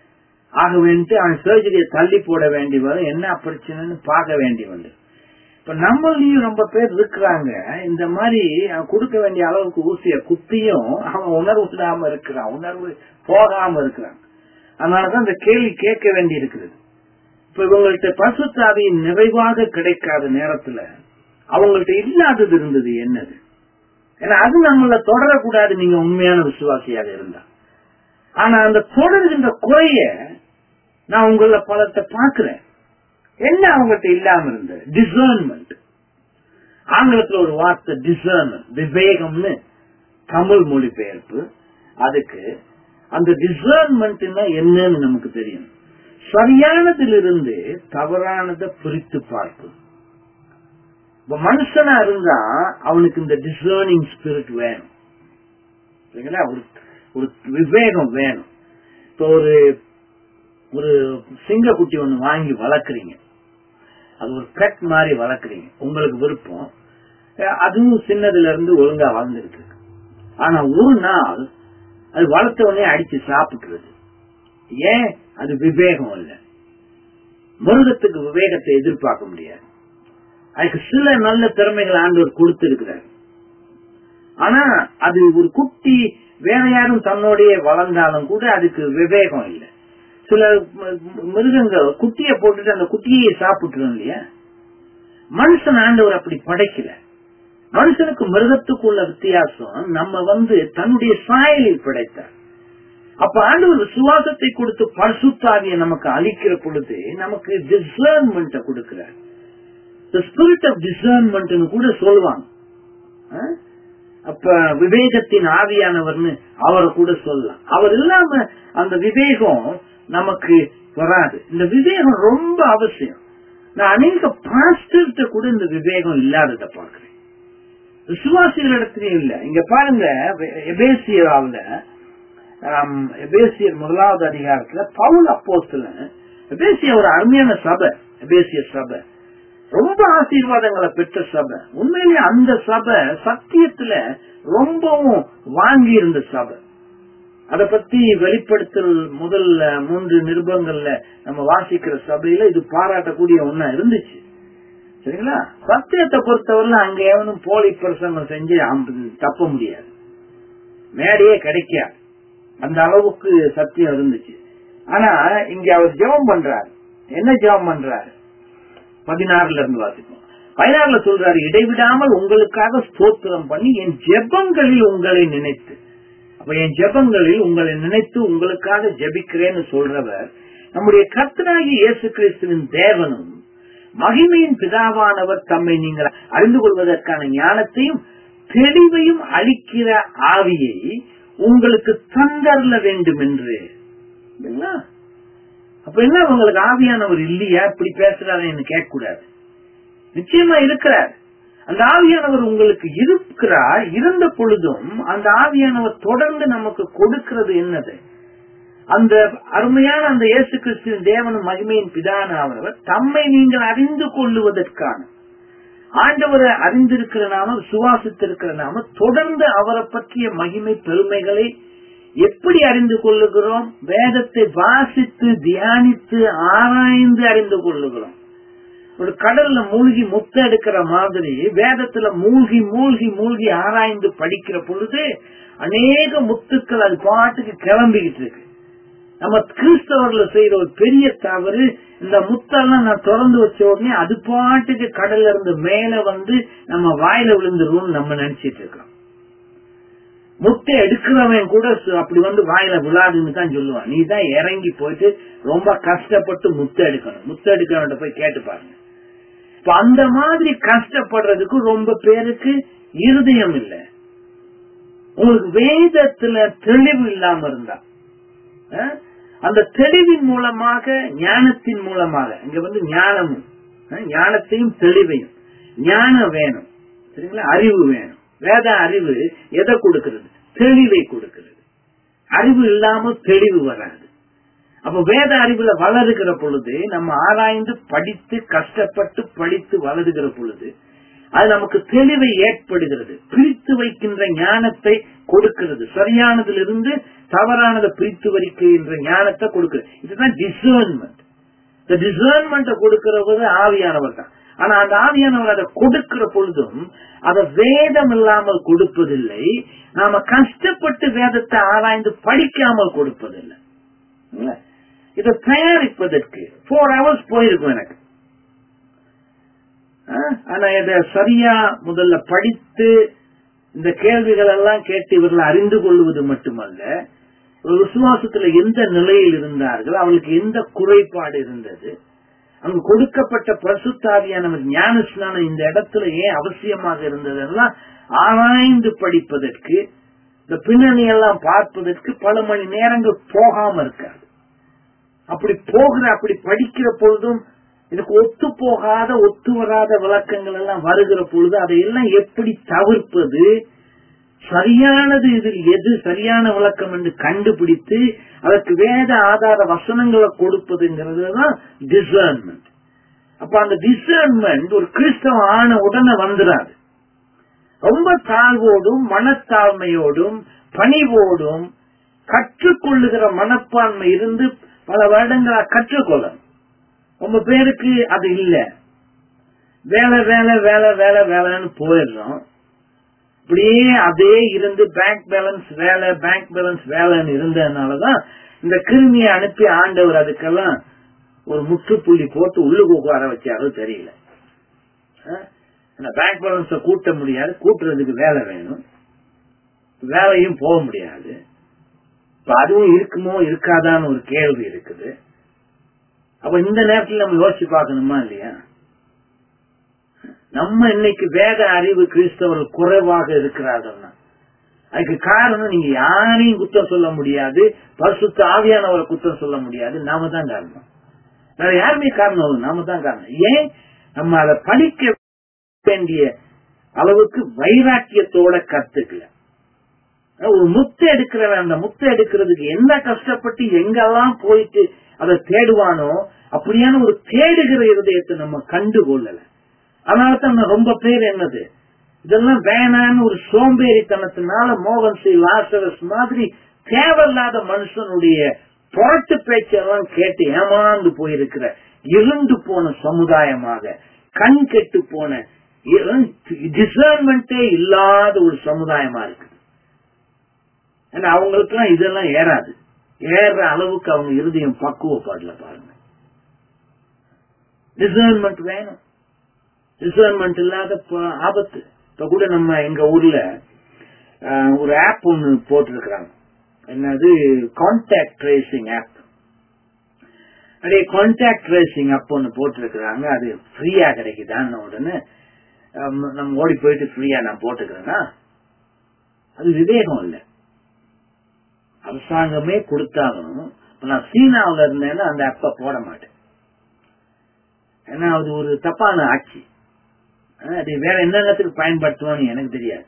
ஆக வேண்டிட்டு அவன் சர்ஜரியை தள்ளி போட வேண்டி வரும் என்ன பிரச்சனைன்னு பார்க்க வேண்டி வந்து இப்ப நம்மளையும் ரொம்ப பேர் இருக்கிறாங்க இந்த மாதிரி அவன் கொடுக்க வேண்டிய அளவுக்கு ஊசிய குத்தியும் அவன் உணர்வு இல்லாம இருக்கிறான் உணர்வு போகாம இருக்கிறான் அதனாலதான் இந்த கேள்வி கேட்க வேண்டி இருக்குது இப்ப இவங்கள்ட்ட பசுத்தாவியின் நிறைவாக கிடைக்காத நேரத்துல அவங்கள்ட்ட இல்லாதது இருந்தது என்னது ஏன்னா அது நம்மள தொடரக்கூடாது நீங்க உண்மையான விசுவாசியாக இருந்தா ஆனா அந்த தொடர்கின்ற குறைய நான் உங்கள பலத்தை பாக்குறேன் என்ன அவங்கள்ட்ட இல்லாம இருந்தது டிசர்ன்மெண்ட் ஆங்கிலத்துல ஒரு வார்த்தை டிசர்ன்மெண்ட் விவேகம்னு தமிழ் மொழிபெயர்ப்பு அதுக்கு அந்த டிசர்ன்மெண்ட்னா என்னன்னு நமக்கு தெரியும் சரியானதிலிருந்து தவறானதை பிரித்து பார்ப்பது இப்ப மனுஷனா இருந்தா அவனுக்கு இந்த டிசர்னிங் ஸ்பிரிட் வேணும் சரிங்களா ஒரு ஒரு விவேகம் வேணும் இப்போ ஒரு ஒரு சிங்கக்குட்டி ஒண்ணு வாங்கி வளர்க்குறீங்க அது ஒரு பெட் மாதிரி வளர்க்குறீங்க உங்களுக்கு விருப்பம் அஹ் அதுவும் சின்னதுல இருந்து ஒழுங்கா வளர்ந்துருக்கு இருக்கு ஆனா ஒரு நாள் அது வளர்த்த உடனே அடிச்சு சாப்பிட்டுருது ஏன் அது விவேகம் இல்ல மிருகத்துக்கு விவேகத்தை எதிர்பார்க்க முடியாது அதுக்கு சில நல்ல திறமைகள் ஆண்டவர் கொடுத்திருக்கிறார் ஆனா அது ஒரு குட்டி வேற யாரும் தன்னோடய வளர்ந்தாலும் கூட அதுக்கு விவேகம் இல்லை சில ம- மிருகங்கள் குட்டியை போட்டுட்டு அந்த குட்டியை சாப்பிட்டுரும் இல்லையா மனுஷன் ஆண்டவர் அப்படி படைக்கல மனுஷனுக்கு மிருகத்துக்குள்ள வித்தியாசம் நம்ம வந்து தன்னுடைய சாயலில் படைத்தார் அப்ப ஆண்டவர் விசுவாசத்தை கொடுத்து பரிசுத்தாவியை நமக்கு அளிக்கிற பொழுது நமக்கு டிசர்ன்மெண்ட் கொடுக்கிறார் ஸ்பிரிட் ஆஃப் டிசர்ன்மெண்ட் கூட சொல்லுவாங்க ஆ? அப்ப விவேகத்தின் ஆவியானவர்னு அவரை கூட சொல்லலாம் அவர் இல்லாம அந்த விவேகம் நமக்கு வராது இந்த விவேகம் ரொம்ப அவசியம் நான் அநேக பாஸ்டர்கிட்ட கூட இந்த விவேகம் இல்லாதத பாக்குறேன் விசுவாசிகளிடத்திலே இல்ல இங்க பாருங்க எபேசியராவில் எபேசியர் முதலாவது அதிகாரத்துல பவுல் அப்போஸ்தலன் எபேசிய ஒரு அருமையான சபை எபேசிய சபை ரொம்ப ஆசீர்வாதங்களை பெற்ற சபை உண்மையிலேயே அந்த சபை சத்தியத்துல ரொம்பவும் வாங்கி இருந்த சபை அத பத்தி வெளிப்படுத்தல் முதல் மூன்று நிருபங்கள்ல நம்ம வாசிக்கிற சபையில இது பாராட்டக்கூடிய ஒண்ணா இருந்துச்சு சரிங்களா சத்தியத்தை பொறுத்தவரையில அங்க எவனும் போலி பிரசங்கம் செஞ்சு அம்ப- தப்ப முடியாது மேடையே கிடைக்காது அந்த அளவுக்கு சத்தியம் இருந்துச்சு ஆனா இங்க அவர் ஜெபம் பண்றாரு என்ன ஜெபம் பண்றாரு பதினாறுல இருந்து வாசிப்போம் பதினாறுல சொல்றாரு இடைவிடாமல் உங்களுக்காக ஸ்தோத்திரம் பண்ணி என் ஜெபங்களில் உங்களை நினைத்து அப்ப என் ஜெபங்களில் உங்களை நினைத்து உங்களுக்காக ஜெபிக்கிறேன்னு சொல்றவர் நம்முடைய கர்த்தராகி இயேசு கிறிஸ்துவின் தேவனும் மகிமையின் பிதாவானவர் தம்மை நீங்கள் அறிந்து கொள்வதற்கான ஞானத்தையும் தெளிவையும் அளிக்கிற ஆவியை உங்களுக்கு தந்தரல வேண்டும் என்று இல்லைங்களா? அப்ப என்ன உங்களுக்கு ஆவியானவர் இல்லையா இப்படி பேசுறாருன்னு கேட்க கூடாது நிச்சயமா இருக்கிறார் அந்த ஆவியானவர் உங்களுக்கு இருக்கிறார் இருந்த பொழுதும் அந்த ஆவியானவர் தொடர்ந்து நமக்கு கொடுக்கிறது என்னது அந்த அருமையான அந்த இயேசு கிறிஸ்துவின் தேவனும் மகிமையின் பிதானானவர் தம்மை நீங்கள் அறிந்து கொள்ளுவதற்கான ஆண்டவரை அறிந்திருக்கிற நாம சுவாசித்திருக்கிற நாம தொடர்ந்து அவரை பற்றிய மகிமை பெருமைகளை எப்படி அறிந்து கொள்ளுகிறோம் வேதத்தை வாசித்து தியானித்து ஆராய்ந்து அறிந்து கொள்ளுகிறோம் ஒரு கடல்ல மூழ்கி முத்த எடுக்கிற மாதிரி வேதத்துல மூழ்கி மூழ்கி மூழ்கி ஆராய்ந்து படிக்கிற பொழுது அநேக முத்துக்கள் அது பாட்டுக்கு கிளம்பிக்கிட்டு இருக்கு நம்ம கிறிஸ்தவர்ல செய்யற ஒரு பெரிய தவறு இந்த முத்தெல்லாம் நான் திறந்து வச்ச உடனே அது பாட்டுக்கு கடல்ல இருந்து மேல வந்து நம்ம வாயில விழுந்துருவோம்னு நம்ம நினைச்சிட்டு இருக்கோம் முட்டை எடுக்கிறவன் கூட சு- அப்படி வந்து வாயில விழாதுன்னு தான் சொல்லுவான் நீ தான் இறங்கி போயிட்டு ரொம்ப கஷ்டப்பட்டு முத்தை எடுக்கணும் முத்தை எடுக்கிறவன்ட்ட போய் கேட்டு பாருங்க இப்ப அந்த மாதிரி கஷ்டப்படுறதுக்கு ரொம்ப பேருக்கு இருதயம் இல்லை உங்களுக்கு வேதத்துல தெளிவு இல்லாம இருந்தா அஹ், அந்த தெளிவின் மூலமாக ஞானத்தின் மூலமாக இங்க வந்து ஞானமும் அஹ், ஞானத்தையும் தெளிவையும் ஞானம் வேணும் சரிங்களா அறிவு வேணும் வேத அறிவு எதை கொடுக்கிறது தெளிவை கொடுக்கிறது அறிவு இல்லாம தெளிவு வராது அப்ப வேத அறிவுல வளருகிற பொழுது நம்ம ஆராய்ந்து படித்து கஷ்டப்பட்டு படித்து வளருகிற பொழுது அது நமக்கு தெளிவை ஏற்படுகிறது பிரித்து வைக்கின்ற ஞானத்தை கொடுக்கிறது சரியானதிலிருந்து தவறானதை பிரித்து வைக்கின்ற ஞானத்தை கொடுக்கிறது இதுதான் டிசர்ன்மெண்ட் இந்த டிசர்ன்மெண்ட் கொடுக்கிறவர் ஆவியானவர் தான் ஆனா அந்த ஆவியானவர் அதை கொடுக்கிற பொழுதும் அதை வேதம் இல்லாமல் கொடுப்பதில்லை நாம கஷ்டப்பட்டு வேதத்தை ஆராய்ந்து படிக்காமல் கொடுப்பதில்லை இல்ல? இதை தயாரிப்பதற்கு போர் ஹவர்ஸ் போயிருக்கும் எனக்கு ஆ? ஆனா இதை சரியா முதல்ல படித்து இந்த கேள்விகள் எல்லாம் கேட்டு இவர்கள் அறிந்து கொள்வது மட்டுமல்ல ஒரு விசுவாசத்துல எந்த நிலையில் இருந்தார்கள் அவளுக்கு எந்த குறைபாடு இருந்தது அங்கு கொடுக்கப்பட்ட பிரசுத்தாவியானவர் ஞான ஸ்நானம் இந்த இடத்துல ஏன் அவசியமாக இருந்ததெல்லாம் ஆராய்ந்து படிப்பதற்கு இந்த பின்னணி எல்லாம் பார்ப்பதற்கு பல மணி நேரங்கள் போகாம இருக்காது அப்படி போகிற அப்படி படிக்கிற பொழுதும் இதுக்கு ஒத்து போகாத ஒத்து வராத விளக்கங்கள் எல்லாம் வருகிற பொழுது அதையெல்லாம் எப்படி தவிர்ப்பது சரியானது இதில் எது சரியான விளக்கம் என்று கண்டுபிடித்து அதற்கு வேத ஆதார வசனங்களை கொடுப்பதுங்கிறது தான் டிசர்ன்மெண்ட் அப்ப அந்த டிசர்ன்மெண்ட் ஒரு கிறிஸ்தவ ஆன உடனே வந்துடாது ரொம்ப தாழ்வோடும் மனத்தாழ்மையோடும் பணிவோடும் கற்றுக்கொள்ளுகிற மனப்பான்மை இருந்து பல வருடங்களா கற்றுக்கொள்ளணும் ரொம்ப பேருக்கு அது இல்ல வேலை வேலை வேலை வேலை வேலைன்னு போயிடுறோம் அப்படியே அதே இருந்து பேங்க் பேலன்ஸ் வேலை பேங்க் பேலன்ஸ் வேலைன்னு இருந்ததுனாலதான் இந்த கிருமியை அனுப்பி ஆண்டவர் அதுக்கெல்லாம் ஒரு முற்றுப்புள்ளி போட்டு உள்ளுக்கு உட்கார வச்சாரோ தெரியல பேங்க் பேலன்ஸ கூட்ட முடியாது கூட்டுறதுக்கு வேலை வேணும் வேலையும் போக முடியாது இப்ப அதுவும் இருக்குமோ இருக்காதான்னு ஒரு கேள்வி இருக்குது அப்ப இந்த நேரத்தில் நம்ம யோசிச்சு பார்க்கணுமா இல்லையா நம்ம இன்னைக்கு வேத அறிவு கிறிஸ்தவர்கள் குறைவாக இருக்கிறார்கள்னா அதுக்கு காரணம் நீங்க யாரையும் குத்தம் சொல்ல முடியாது பரிசுத்த ஆவியானவரை குத்தம் சொல்ல முடியாது நாம தான் காரணம் வேற யாருமே காரணம் இல்லை, நாம தான் காரணம் ஏன் நம்ம அதை படிக்க வேண்டிய அளவுக்கு வைராக்கியத்தோட கத்துக்கல ஒரு முத்து எடுக்கிறவன் அந்த முத்து எடுக்கிறதுக்கு என்ன கஷ்டப்பட்டு எங்கெல்லாம் போயிட்டு அதை தேடுவானோ அப்படியான ஒரு தேடுகிற இருதயத்தை நம்ம கண்டு கொள்ளல அதனால தான் ரொம்ப பேர் என்னது இதெல்லாம் வேணான்னு ஒரு சோம்பேறித்தனத்தினால மோகன் சி லாசரஸ் மாதிரி தேவையில்லாத மனுஷனுடைய புரட்டு பேச்செல்லாம் கேட்டு ஏமாந்து போயிருக்கிற இருண்டு போன சமுதாயமாக கண் கெட்டு போன டிசர்ன்மெண்டே இல்லாத ஒரு சமுதாயமா இருக்கு ஏன்னா அவங்களுக்கு எல்லாம் இதெல்லாம் ஏறாது ஏற அளவுக்கு அவங்க இருதயம் பக்குவப்பாடல பாருங்க டிசர்ன்மெண்ட் வேணும் டிசர்ன்மெண்ட் இல்லாத ப- ஆபத்து இப்ப கூட நம்ம எங்க ஊர்ல அஹ், ஒரு ஆப் ஒன்னு போட்டிருக்கிறாங்க என்னது கான்டாக்ட் ட்ரேசிங் ஆப் அப்படியே கான்டாக்ட் ட்ரேசிங் ஆப் ஒன்னு போட்டிருக்கிறாங்க அது ஃப்ரீயா கிடைக்குதான்னு உடனே அஹ், நம்ம ஓடி போயிட்டு ஃப்ரீயா நான் போட்டுக்கிறேன்னா அது விவேகம் இல்லை அரசாங்கமே கொடுத்தாலும் இப்ப நான் சீனாவுல இருந்தேன்னா அந்த அப்ப போட மாட்டேன் ஏன்னா அது ஒரு தப்பான ஆட்சி ஆஹ் அது வேற என்னத்துக்கு பயன்படுத்துவான்னு எனக்கு தெரியாது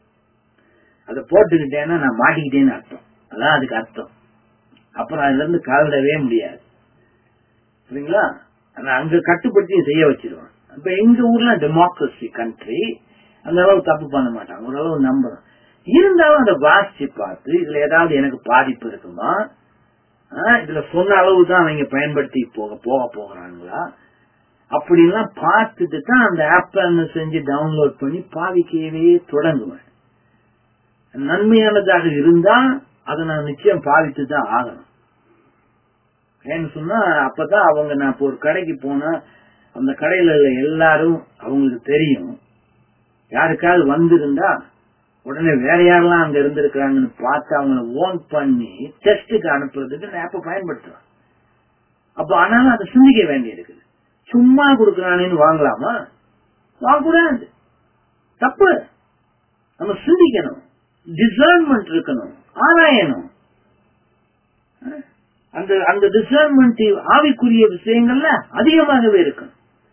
அதை போட்டுக்கிட்டேன்னா நான் மாட்டிக்கிட்டேன்னு அர்த்தம் அதான் அதுக்கு அர்த்தம் அப்புறம் அதுல இருந்து கலடவே முடியாது சரிங்களா ஆனா அங்க கட்டுப்படுத்தி செய்ய வச்சிருவான் இப்ப எங்க ஊர்ல டெமோக்ரஸி கண்ட்ரி அந்த அளவு தப்பு பண்ண மாட்டாங்க ஓரளவு நம்புறோம் இருந்தாலும் அதை வாசிச்சு பார்த்து இதுல ஏதாவது எனக்கு பாதிப்பு இருக்குமா ஆஹ் இதுல சொன்ன அளவு தான் அவங்க பயன்படுத்தி போக போக போகிறாங்களா அப்படின்லாம் பார்த்துட்டு தான் அந்த ஆப்பை செஞ்சு டவுன்லோட் பண்ணி பாவிக்கவே தொடங்குவேன் நன்மையானதாக இருந்தா அதை நான் நிச்சயம் பாவித்து தான் ஆகணும் ஏன்னு சொன்னா அப்பதான் அவங்க நான் இப்போ ஒரு கடைக்கு போனா அந்த கடையில உள்ள எல்லாரும் அவங்களுக்கு தெரியும் யாருக்காவது வந்திருந்தா உடனே வேற யாரெல்லாம் அங்க இருந்திருக்கிறாங்கன்னு பார்த்து அவங்கள ஓன் பண்ணி டெஸ்டுக்கு அனுப்புறதுக்கு நான் ஆப்பை பயன்படுத்துறேன் அப்ப ஆனாலும் அதை சிந்திக்க வேண்டி இருக்குது சும்மா கொடுக்கறானேன்னு வாங்கலாமா வாங்கக்கூடாது தப்பு நம்ம சிந்திக்கணும் டிசர்ன்மெண்ட் இருக்கணும் ஆராயணும் அஹ், அந்த அந்த டிசர்ன்மெண்ட் ஆவிக்குரிய விஷயங்கள்ல அதிகமாகவே இருக்கணும்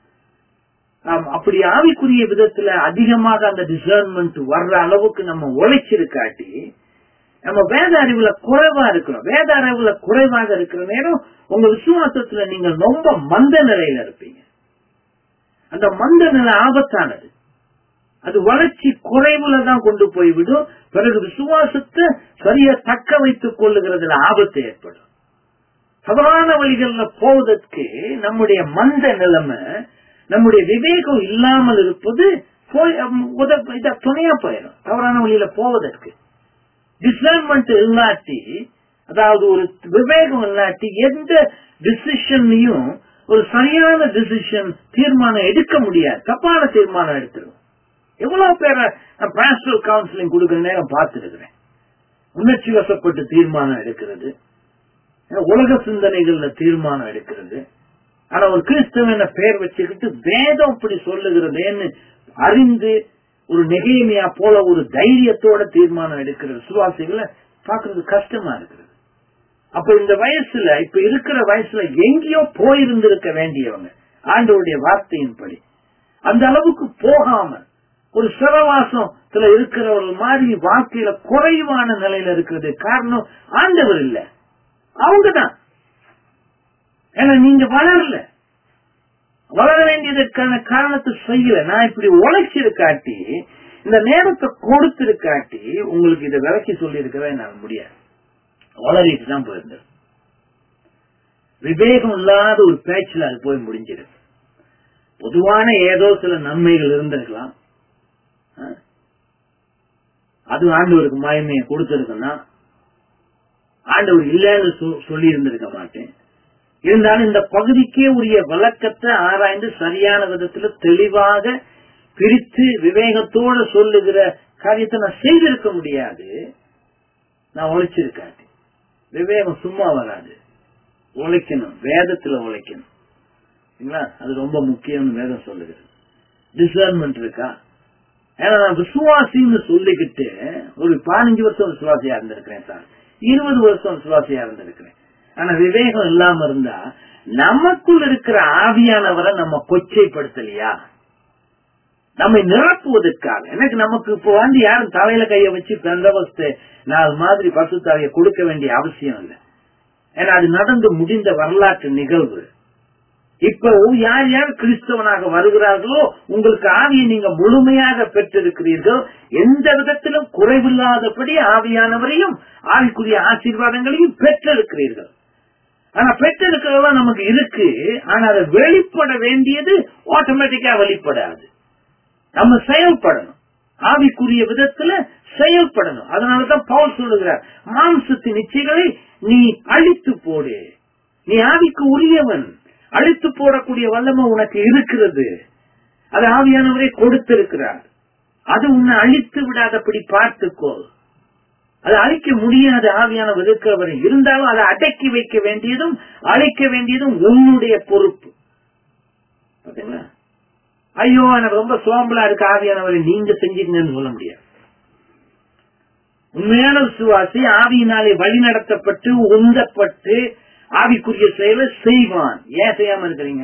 ஆம், அப்படி ஆவிக்குரிய விதத்துல அதிகமாக அந்த டிசர்ன்மெண்ட் வர்ற அளவுக்கு நம்ம உழைச்சிருக்காட்டி நம்ம வேத அறிவுல குறைவா இருக்கிறோம் வேத அறிவுல குறைவாக இருக்கிற நேரம் உங்க விசுவாசத்துல நீங்க ரொம்ப மந்த நிலையில இருப்பீங்க அந்த மந்த நிலை ஆபத்தானது அது வளர்ச்சி குறைவுல தான் கொண்டு போய்விடும் பிறகு விசுவாசத்தை சரியா தக்க வைத்துக் கொள்ளுகிறதுல ஆபத்து ஏற்படும் தவறான வழிகள்ல போவதற்கு நம்முடைய மந்த நிலைமை நம்முடைய விவேகம் இல்லாமல் இருப்பது போய் உத- இத துணையா போயிடும் தவறான வழியில போவதற்கு டிசர்ன்மெண்ட் இல்லாட்டி அதாவது ஒரு விவேகம் இல்லாட்டி எந்த டிசிஷன்லையும் ஒரு சரியான டிசிஷன் தீர்மானம் எடுக்க முடியாது தப்பான தீர்மானம் எடுத்துரும் எவ்வளவு பேரை நான் பாஸ்டல் கவுன்சிலிங் கொடுக்கிற நேரம் பார்த்திருக்கிறேன் உணர்ச்சி வசப்பட்டு தீர்மானம் எடுக்கிறது உலக சிந்தனைகள்ல தீர்மானம் எடுக்கிறது ஆனா ஒரு கிறிஸ்தவன பெயர் வச்சுக்கிட்டு வேதம் இப்படி சொல்லுகிறதேன்னு அறிந்து ஒரு நெகைமையா போல ஒரு தைரியத்தோட தீர்மானம் எடுக்கிற விசுவாசிகளை பாக்குறது கஷ்டமா இருக்கிறது அப்ப இந்த வயசுல இப்ப இருக்கிற வயசுல எங்கேயோ போயிருந்திருக்க வேண்டியவங்க ஆண்டவருடைய வார்த்தையின்படி அந்த அளவுக்கு போகாம ஒரு சிறவாசத்துல இருக்கிறவர்கள் மாதிரி வாழ்க்கையில குறைவான நிலையில இருக்கிறது காரணம் ஆண்டவர் இல்ல அவங்கதான் ஏன்னா நீங்க வளரல வளர வேண்டியதற்கான காரணத்தை செய்யல நான் இப்படி உழைச்சிருக்காட்டி இந்த நேரத்தை கொடுத்திருக்காட்டி உங்களுக்கு இதை விளக்கி சொல்லி இருக்கவே நான் முடியாது வளரிட்டு தான் போயிருந்தது விவேகம் இல்லாத ஒரு பேச்சுல அது போய் முடிஞ்சிருக்கு பொதுவான ஏதோ சில நன்மைகள் இருந்திருக்கலாம் ஆ? அது ஆண்டவருக்கு மயமையை கொடுத்திருக்குன்னா ஆண்டவர் இல்லைன்னு சொ- சொல்லி இருந்திருக்க மாட்டேன் இருந்தாலும் இந்த பகுதிக்கே உரிய விளக்கத்தை ஆராய்ந்து சரியான விதத்துல தெளிவாக பிரித்து விவேகத்தோட சொல்லுகிற காரியத்தை நான் செய்திருக்க முடியாது நான் உழைச்சிருக்காது விவேகம் சும்மா வராது உழைக்கணும் வேதத்துல உழைக்கணும் சரிங்களா அது ரொம்ப முக்கியம்னு வேதம் சொல்லுகிறது டிசர்ன்மெண்ட் இருக்கா ஏன்னா நான் விசுவாசின்னு சொல்லிக்கிட்டு ஒரு பதினஞ்சு வருஷம் விசுவாசியா இருந்திருக்கிறேன் சார் இருபது வருஷம் விசுவாசியா இருந்திருக்கிறேன் ஆனா விவேகம் இல்லாம இருந்தா நமக்குள் இருக்கிற ஆவியானவரை நம்ம கொச்சைப்படுத்தலையா நம்மை நிரப்புவதற்காக எனக்கு நமக்கு இப்போ வந்து யாரும் தலையில கைய வச்சு பெந்தவஸ்து நாலு மாதிரி பசு தலையை கொடுக்க வேண்டிய அவசியம் இல்லை ஏன்னா அது நடந்து முடிந்த வரலாற்று நிகழ்வு இப்ப யார் யார் கிறிஸ்தவனாக வருகிறார்களோ உங்களுக்கு ஆவியை நீங்க முழுமையாக பெற்றிருக்கிறீர்கள் எந்த விதத்திலும் குறைவில்லாதபடி ஆவியானவரையும் ஆவிக்குரிய ஆசீர்வாதங்களையும் பெற்றிருக்கிறீர்கள் ஆனா பெற்றிருக்கிறதெல்லாம் நமக்கு இருக்கு ஆனா அதை வெளிப்பட வேண்டியது ஆட்டோமேட்டிக்கா வெளிப்படாது நம்ம செயல்படணும் ஆவிக்குரிய விதத்துல செயல்படணும் அதனாலதான் பவுல் சொல்லுகிறார் மாம்சத்தின் இச்சைகளை நீ அழித்து போடு நீ ஆவிக்கு உரியவன் அழித்து போடக்கூடிய வல்லமை உனக்கு இருக்கிறது அது ஆவியானவரை கொடுத்திருக்கிறார் அது உன்னை அழித்து விடாதபடி பார்த்துக்கோ அதை அழிக்க முடியாத ஆவியானவர் இருக்கிறவரை இருந்தாலும் அதை அடக்கி வைக்க வேண்டியதும் அழைக்க வேண்டியதும் உன்னுடைய பொறுப்பு பாத்தீங்களா ஐயோ எனக்கு ரொம்ப சோம்பலா இருக்கு ஆவியானவரை நீங்க செஞ்சீங்கன்னு சொல்ல முடியாது உண்மையான விசுவாசி ஆவியினாலே வழி நடத்தப்பட்டு உந்தப்பட்டு ஆவிக்குரிய செயலை செய்வான் ஏன் செய்யாம இருக்கிறீங்க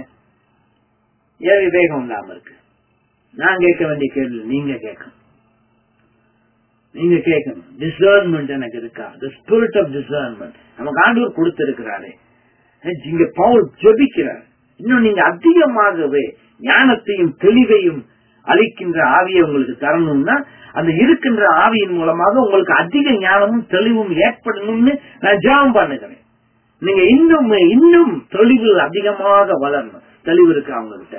ஏன் விவேகம் இல்லாம இருக்கு நான் கேட்க வேண்டிய கேள்வி நீங்க கேட்கணும் நீங்க கேட்கணும் டிசர்ன்மெண்ட் எனக்கு இருக்கா த ஸ்பிரிட் ஆஃப் டிசர்ன்மெண்ட் நமக்கு ஆண்டவர் கொடுத்திருக்கிறாரே இங்க பவுல் ஜெபிக்கிறார் இன்னும் நீங்க அதிகமாகவே ஞானத்தையும் தெளிவையும் அளிக்கின்ற ஆவியை உங்களுக்கு தரணும்னா அந்த இருக்கின்ற ஆவியின் மூலமாக உங்களுக்கு அதிக ஞானமும் தெளிவும் ஏற்படணும்னு நான் ஜாம் பண்ணுகிறேன் நீங்க இன்னும் இன்னும் தெளிவு அதிகமாக வளரணும் தெளிவு இருக்கு அவங்க கிட்ட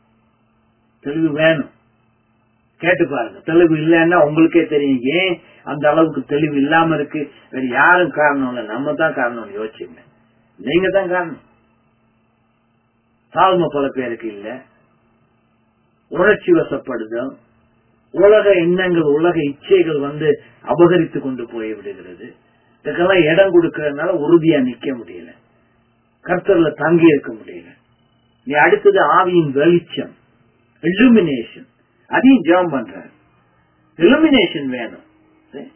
தெளிவு வேணும் கேட்டு பாருங்க தெளிவு இல்லைன்னா உங்களுக்கே தெரியும் ஏன் அந்த அளவுக்கு தெளிவு இல்லாம இருக்கு வேற யாரும் காரணம் இல்ல நம்ம தான் காரணம் யோசிச்சுங்க நீங்க தான் காரணம் தாழ்மை பல பேருக்கு இல்ல உணர்ச்சி வசப்படுதல் உலக எண்ணங்கள் உலக இச்சைகள் வந்து அபகரித்து கொண்டு போய் விடுகிறது இதுக்கெல்லாம் இடம் கொடுக்கறதுனால உறுதியா நிக்க முடியல கர்த்தர்ல தங்கி இருக்க முடியல நீ அடுத்தது ஆவியின் வெளிச்சம் illumination அதையும் ஜெபம் பண்றாரு illumination வேணும் சரி?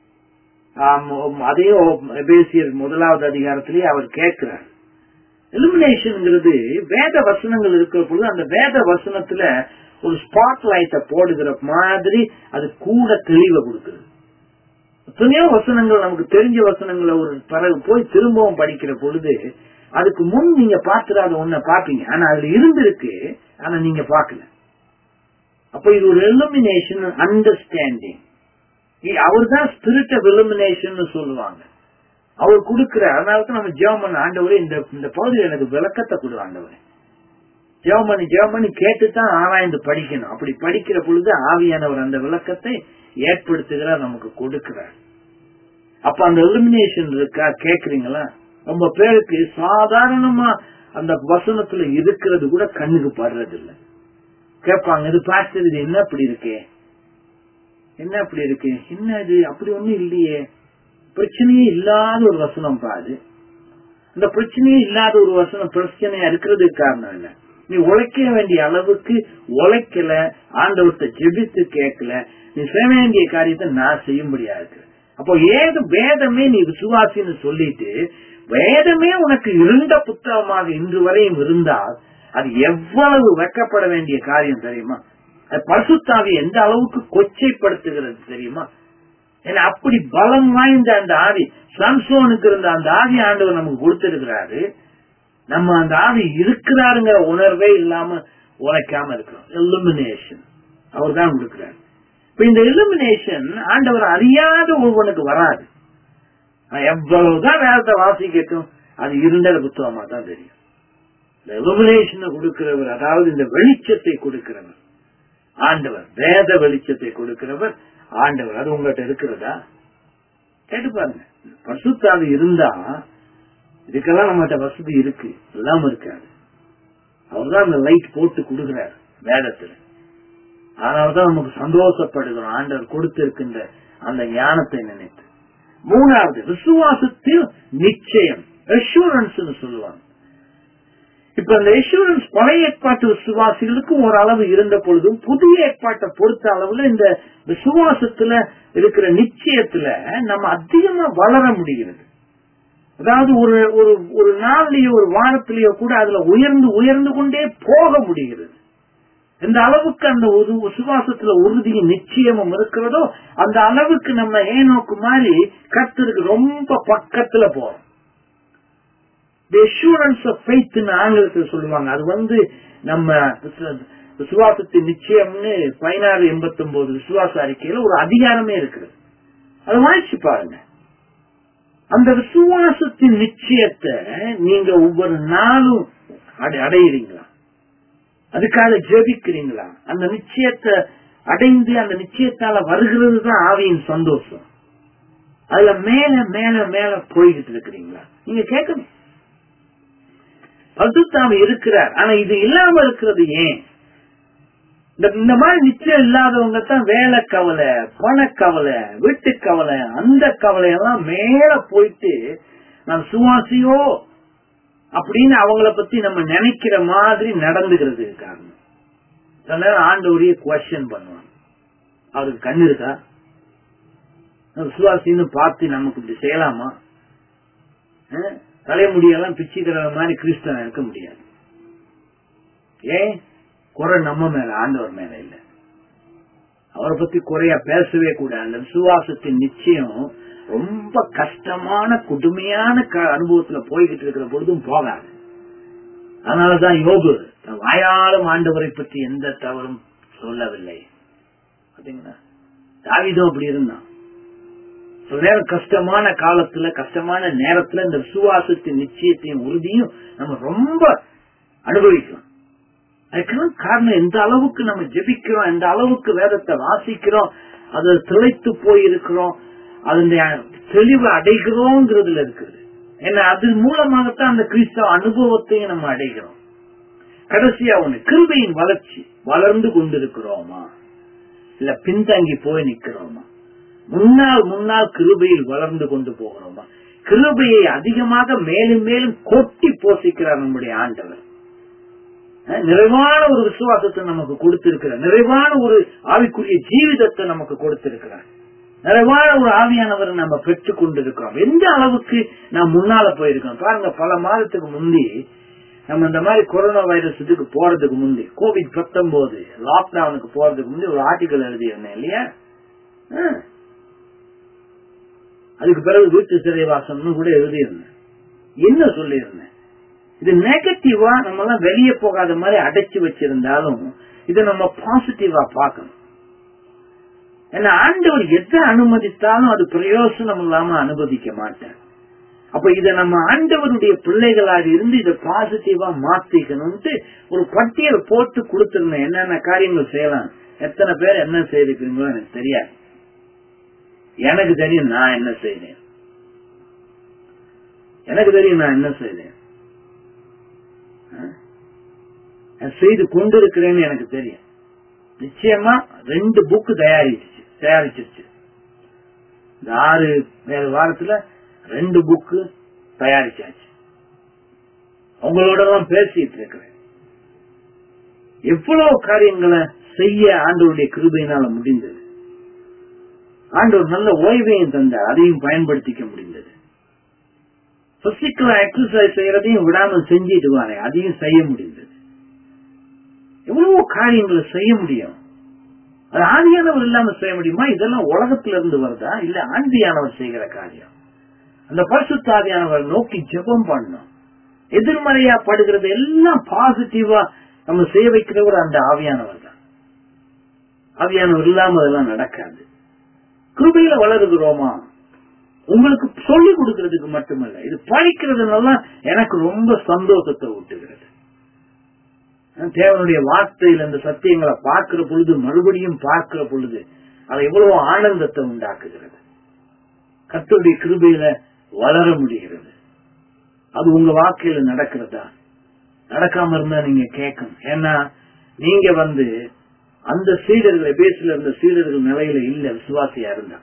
ஆம், அதையும் எபேசியர் முதலாவது அதிகாரத்திலேயே அவர் கேட்கிறார் illuminationங்கிறது வேத வசனங்கள் இருக்கிற பொழுது அந்த வேத வசனத்துல ஒரு ஸ்பாட் லைட்டை போடுகிற மாதிரி அது கூட தெளிவை கொடுக்குது எத்தனையோ வசனங்கள் நமக்கு தெரிஞ்ச வசனங்களை ஒரு பிறகு போய் திரும்பவும் படிக்கிற பொழுது அதுக்கு முன் நீங்க பார்த்திராத ஒன்ன பாப்பீங்க ஆனா அதுல இருந்திருக்கு ஆனா நீங்க பார்க்கல அப்ப இது ஒரு எலிமினேஷன் அண்டர்ஸ்டாண்டிங் அவர் தான் ஸ்பிரிட் ஆஃப் எலிமினேஷன் சொல்லுவாங்க அவர் கொடுக்கிற அதனால தான் நம்ம ஜெபம் பண்ண ஆண்டவரே இந்த இந்த பகுதியில் எனக்கு விளக்கத்தை கொடு ஆண்டவரே ஜெபம் பண்ணி ஜெபம் பண்ணி கேட்டு தான் ஆராய்ந்து படிக்கணும் அப்படி படிக்கிற பொழுது ஆவியானவர் அந்த விளக்கத்தை ஏற்படுத்துகிறார் நமக்கு கொடுக்கிறார் அப்ப அந்த எலிமினேஷன் இருக்கா கேக்குறீங்களா ரொம்ப பேருக்கு சாதாரணமா அந்த வசனத்துல இருக்கிறது கூட கண்ணுக்கு படுறது இல்ல கேட்பாங்க இது பாஸ்டர் இது என்ன அப்படி இருக்கே என்ன அப்படி இருக்கு என்ன இது அப்படி ஒண்ணும் இல்லையே பிரச்சனையே இல்லாத ஒரு வசனம் பாது அந்த பிரச்சனையே இல்லாத ஒரு வசனம் பிரச்சனையா இருக்கிறதுக்கு காரணம் என்ன நீ உழைக்க வேண்டிய அளவுக்கு உழைக்கல ஆண்டவர்கிட்ட ஜெபித்து கேட்கல நீ செய்ய வேண்டிய காரியத்தை நான் செய்யும்படியா இருக்கு அப்போ ஏது வேதமே நீ விசுவாசின்னு சொல்லிட்டு வேதமே உனக்கு இருந்த புத்தகமாக இன்று வரையும் இருந்தால் அது எவ்வளவு வெக்கப்பட வேண்டிய காரியம் தெரியுமா அது பரிசுத்தாவி எந்த அளவுக்கு கொச்சைப்படுத்துகிறது தெரியுமா ஏன்னா அப்படி பலம் வாய்ந்த அந்த ஆவி சம்சோனுக்கு இருந்த அந்த ஆவி ஆண்டவர் நமக்கு கொடுத்திருக்கிறாரு நம்ம அந்த ஆவி இருக்கிறாருங்கிற உணர்வே இல்லாம உழைக்காம இருக்கிறோம் எலிமினேஷன் அவர் தான் கொடுக்கிறார் இப்ப இந்த எலிமினேஷன் ஆண்டவர் அறியாத ஒருவனுக்கு வராது நான் எவ்வளவுதான் வேதத்தை வாசிக்கட்டும் அது இருண்ட புத்தகமா தான் தெரியும் இந்த எலிமினேஷனை கொடுக்கிறவர் அதாவது இந்த வெளிச்சத்தை கொடுக்கிறவர் ஆண்டவர் வேத வெளிச்சத்தை கொடுக்கிறவர் ஆண்டவர் அது உங்ககிட்ட இருக்கிறதா கேட்டு பாருங்க பரிசுத்தாவி இருந்தா இதுக்கெல்லாம் நம்மகிட்ட வசதி இருக்கு இல்லாம இருக்காது அவர்தான் அந்த லைட் போட்டு கொடுக்கிறார் வேதத்துல அதனாலதான் நமக்கு சந்தோஷப்படுகிறோம் ஆண்டவர் கொடுத்திருக்கின்ற அந்த ஞானத்தை நினைத்து மூணாவது விசுவாசத்தில் நிச்சயம் அஷூரன்ஸ் சொல்லுவாங்க இப்ப அந்த எஷூரன்ஸ் பழைய ஏற்பாட்டு விசுவாசிகளுக்கு ஒரு அளவு இருந்த பொழுதும் புதிய ஏற்பாட்டை பொறுத்த அளவுல இந்த விசுவாசத்துல இருக்கிற நிச்சயத்துல நம்ம அதிகமா வளர முடிகிறது அதாவது ஒரு ஒரு ஒரு நாள்லயோ ஒரு வாரத்திலேயோ கூட அதுல உயர்ந்து உயர்ந்து கொண்டே போக முடிகிறது எந்த அளவுக்கு அந்த ஒரு விசுவாசத்துல உறுதியும் நிச்சயமும் இருக்கிறதோ அந்த அளவுக்கு நம்ம ஏனோக்கு மாதிரி கர்த்தருக்கு ரொம்ப பக்கத்துல போறோம் தி அஷூரன்ஸ் ஆஃப் ஃபெய்த் ஆங்கிலத்தில் சொல்லுவாங்க அது வந்து நம்ம விசுவாசத்தின் நிச்சயம்னு பதினாறு எண்பத்தி ஒன்பது விசுவாச அறிக்கையில ஒரு அதிகாரமே இருக்குது அதை வாய்ச்சி பாருங்க அந்த விசுவாசத்தின் நிச்சயத்தை நீங்க ஒவ்வொரு நாளும் அடையிறீங்களா அதுக்காக ஜெபிக்கிறீங்களா அந்த நிச்சயத்தை அடைந்து அந்த நிச்சயத்தால வருகிறது தான் ஆவியின் சந்தோஷம் அதுல மேல மேல மேல போய்கிட்டு இருக்கிறீங்களா நீங்க கேட்கணும் பசுத்தாம இருக்கிறார் ஆனா இது இல்லாம இருக்கிறது ஏன் இந்த மாதிரி நிச்சயம் இல்லாதவங்க தான் வேலை கவலை பணக்கவலை வீட்டு கவலை அந்த கவலை எல்லாம் மேல போயிட்டு நான் சுவாசியோ அப்படின்னு அவங்கள பத்தி நம்ம நினைக்கிற மாதிரி நடந்துகிறது காரணம் சில நேரம் ஆண்டவரையே கொஸ்டின் பண்ணுவாங்க அவருக்கு கண்ணு இருக்கா சுவாசின்னு பார்த்து நமக்கு இப்படி செய்யலாமா தலைமுடியெல்லாம் பிச்சுக்கிற மாதிரி கிறிஸ்தவன் இருக்க முடியாது ஏன் குறை நம்ம மேல ஆண்டவர் மேல இல்ல அவரை பத்தி குறையா பேசவே கூட அந்த விசுவாசத்தின் நிச்சயம் ரொம்ப கஷ்டமான கொடுமையான அனுபவத்துல போய்கிட்டு இருக்கிற பொழுதும் போகாது அதனாலதான் யோகு வாயாலும் ஆண்டவரை பற்றி எந்த தவறும் சொல்லவில்லை பாத்தீங்களா தாவிதம் அப்படி இருந்தான் சில நேரம் கஷ்டமான காலத்துல கஷ்டமான நேரத்துல இந்த விசுவாசத்தின் நிச்சயத்தையும் உறுதியும் நம்ம ரொம்ப அனுபவிக்கலாம் அதுக்கெல்லாம் காரணம் எந்த அளவுக்கு நம்ம ஜெபிக்கிறோம் எந்த அளவுக்கு வேதத்தை வாசிக்கிறோம் அது திளைத்து போயிருக்கிறோம் அதனுடைய தெளிவு அடைகிறோங்கிறதுல இருக்குது ஏன்னா அது மூலமாகத்தான் அந்த கிறிஸ்தவ அனுபவத்தையும் நம்ம அடைகிறோம் கடைசியா ஒண்ணு கிருபையின் வளர்ச்சி வளர்ந்து கொண்டிருக்கிறோமா இல்ல பின்தங்கி போய் நிக்கிறோமா முன்னால் முன்னால் கிருபையில் வளர்ந்து கொண்டு போகிறோமா கிருபையை அதிகமாக மேலும் மேலும் கொட்டி போசிக்கிறார் நம்முடைய ஆண்டவர் அஹ், நிறைவான ஒரு விசுவாசத்தை நமக்கு கொடுத்திருக்கிறார் நிறைவான ஒரு ஆவிக்குரிய ஜீவிதத்தை நமக்கு கொடுத்திருக்கிறார் நிறைவான ஒரு ஆவியானவரை நம்ம பெற்றுக் கொண்டிருக்கிறோம் எந்த அளவுக்கு நாம் முன்னால போயிருக்கோம் பாருங்க பல மாதத்துக்கு முந்தி நம்ம இந்த மாதிரி கொரோனா வைரஸ் இதுக்கு போறதுக்கு முந்தி கோவிட் பத்தொன்பது லாக்டவுனுக்கு போறதுக்கு முந்தி ஒரு ஆர்டிக்கல் எழுதியிருந்தேன் இல்லையா ஆ. அதுக்கு பிறகு வீட்டு சிறைவாசம்னு கூட எழுதியிருந்தேன் என்ன சொல்லியிருந்தேன் இது நெகட்டிவா நம்ம எல்லாம் வெளியே போகாத மாதிரி அடைச்சு வச்சிருந்தாலும் இதை நம்ம பாசிட்டிவா பார்க்கணும் ஏன்னா ஆண்டவர் எதை அனுமதித்தாலும் அது பிரயோசனம் இல்லாம அனுமதிக்க மாட்டேன் அப்ப இத நம்ம ஆண்டவருடைய பிள்ளைகளாக இருந்து இதை பாசிட்டிவா மாத்திக்கணும்ட்டு ஒரு பட்டியல் போட்டு கொடுத்திருந்தேன் என்னென்ன காரியங்கள் செய்யலாம் எத்தனை பேர் என்ன செய்திருக்கீங்களோ எனக்கு தெரியாது எனக்கு தெரியும் நான் என்ன செய்தேன் எனக்கு தெரியும் நான் என்ன செய்தேன் ஆ? நான் செய்து கொண்டிருக்கிறேன்னு எனக்கு தெரியும் நிச்சயமா ரெண்டு புக்கு தயாரிச்சு தயாரிச்சிருச்சு இந்த ஆறு ஏழு வாரத்துல ரெண்டு புக்கு தயாரிச்சாச்சு அவங்களோட எல்லாம் பேசிட்டு இருக்கிறேன் எவ்வளவு காரியங்களை செய்ய ஆண்டவருடைய கிருபையினால முடிந்தது ஆண்டவர் நல்ல ஓய்வையும் தந்தார் அதையும் பயன்படுத்திக்க முடிந்தது பிசிக்கலா எக்ஸசைஸ் செய்யறதையும் விடாம செஞ்சுட்டு வரேன் அதையும் செய்ய முடிந்தது எவ்வளவோ காரியங்களை செய்ய முடியும் அது ஆதியானவர் இல்லாம செய்ய முடியுமா இதெல்லாம் உலகத்துல இருந்து வருதா இல்ல ஆண்டியானவர் செய்கிற காரியம் அந்த பரிசுத்தாவியானவர் நோக்கி ஜெபம் பண்ணணும் எதிர்மறையா படுகிறது எல்லாம் பாசிட்டிவா நம்ம செய்ய வைக்கிறவர் அந்த ஆவியானவர் தான் ஆவியானவர் இல்லாம அதெல்லாம் நடக்காது கிருபையில வளருகிறோமா உங்களுக்கு சொல்லிக் கொடுக்கறதுக்கு மட்டுமல்ல இது படிக்கிறதுனால எனக்கு ரொம்ப சந்தோஷத்தை ஊட்டுகிறது தேவனுடைய வார்த்தையில் அந்த சத்தியங்களை பார்க்கிற பொழுது மறுபடியும் பார்க்கிற பொழுது அது எவ்வளவு ஆனந்தத்தை உண்டாக்குகிறது கர்த்தருடைய கிருபையில வளர முடிகிறது அது உங்க வாழ்க்கையில நடக்கிறதா நடக்காம இருந்தா நீங்க கேட்கணும் ஏன்னா நீங்க வந்து அந்த சீடர்கள் பேசில இருந்த சீடர்கள் நிலையில இல்ல விசுவாசியா இருந்தா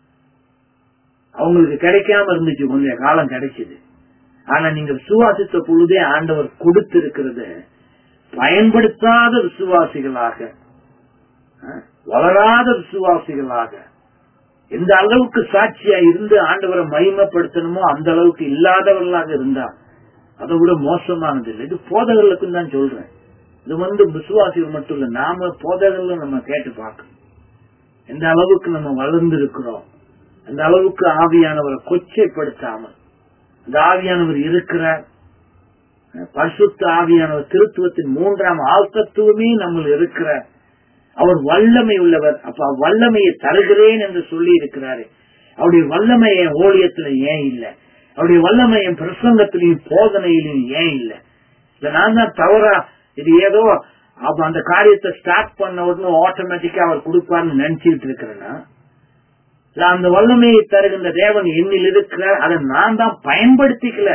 அவங்களுக்கு கிடைக்காம இருந்துச்சு கொஞ்ச காலம் கிடைச்சது ஆனா நீங்க விசுவாசித்த பொழுதே ஆண்டவர் கொடுத்திருக்கிறத பயன்படுத்தாத விசுவாசிகளாக அஹ், வளராத விசுவாசிகளாக எந்த அளவுக்கு சாட்சியா இருந்து ஆண்டவரை மகிமைப்படுத்தணுமோ அந்த அளவுக்கு இல்லாதவர்களாக இருந்தா அதை விட மோசமானது இல்லை இது போதகர்களுக்கும் தான் சொல்றேன் இது வந்து விசுவாசிகள் மட்டும் இல்ல நாம போதகர்கள் நம்ம கேட்டு பார்க்கணும் எந்த அளவுக்கு நம்ம வளர்ந்து இருக்கிறோம் அந்த அளவுக்கு ஆவியானவரை கொச்சைப்படுத்தாமல் அந்த ஆவியானவர் இருக்கிறார் பரிசுத்த ஆவியானவர் திருத்துவத்தின் மூன்றாம் ஆழ்த்தத்துவமே நம்ம இருக்கிறார் அவர் வல்லமை உள்ளவர் அப்ப வல்லமையை தருகிறேன் என்று சொல்லி இருக்கிறாரு அவருடைய வல்லமை என் ஊழியத்துல ஏன் இல்ல அவருடைய வல்லமை என் பிரசங்கத்திலையும் போதனையிலையும் ஏன் இல்ல இல்ல நான் தான் தவறா இது ஏதோ அப்ப அந்த காரியத்தை ஸ்டார்ட் பண்ண உடனே ஆட்டோமேட்டிக்கா அவர் கொடுப்பார்னு நினைச்சுட்டு இருக்கிறேன்னா இல்ல அந்த வல்லமையை தருகின்ற தேவன் என்னில் இருக்கிறார் அதை நான் தான் பயன்படுத்திக்கல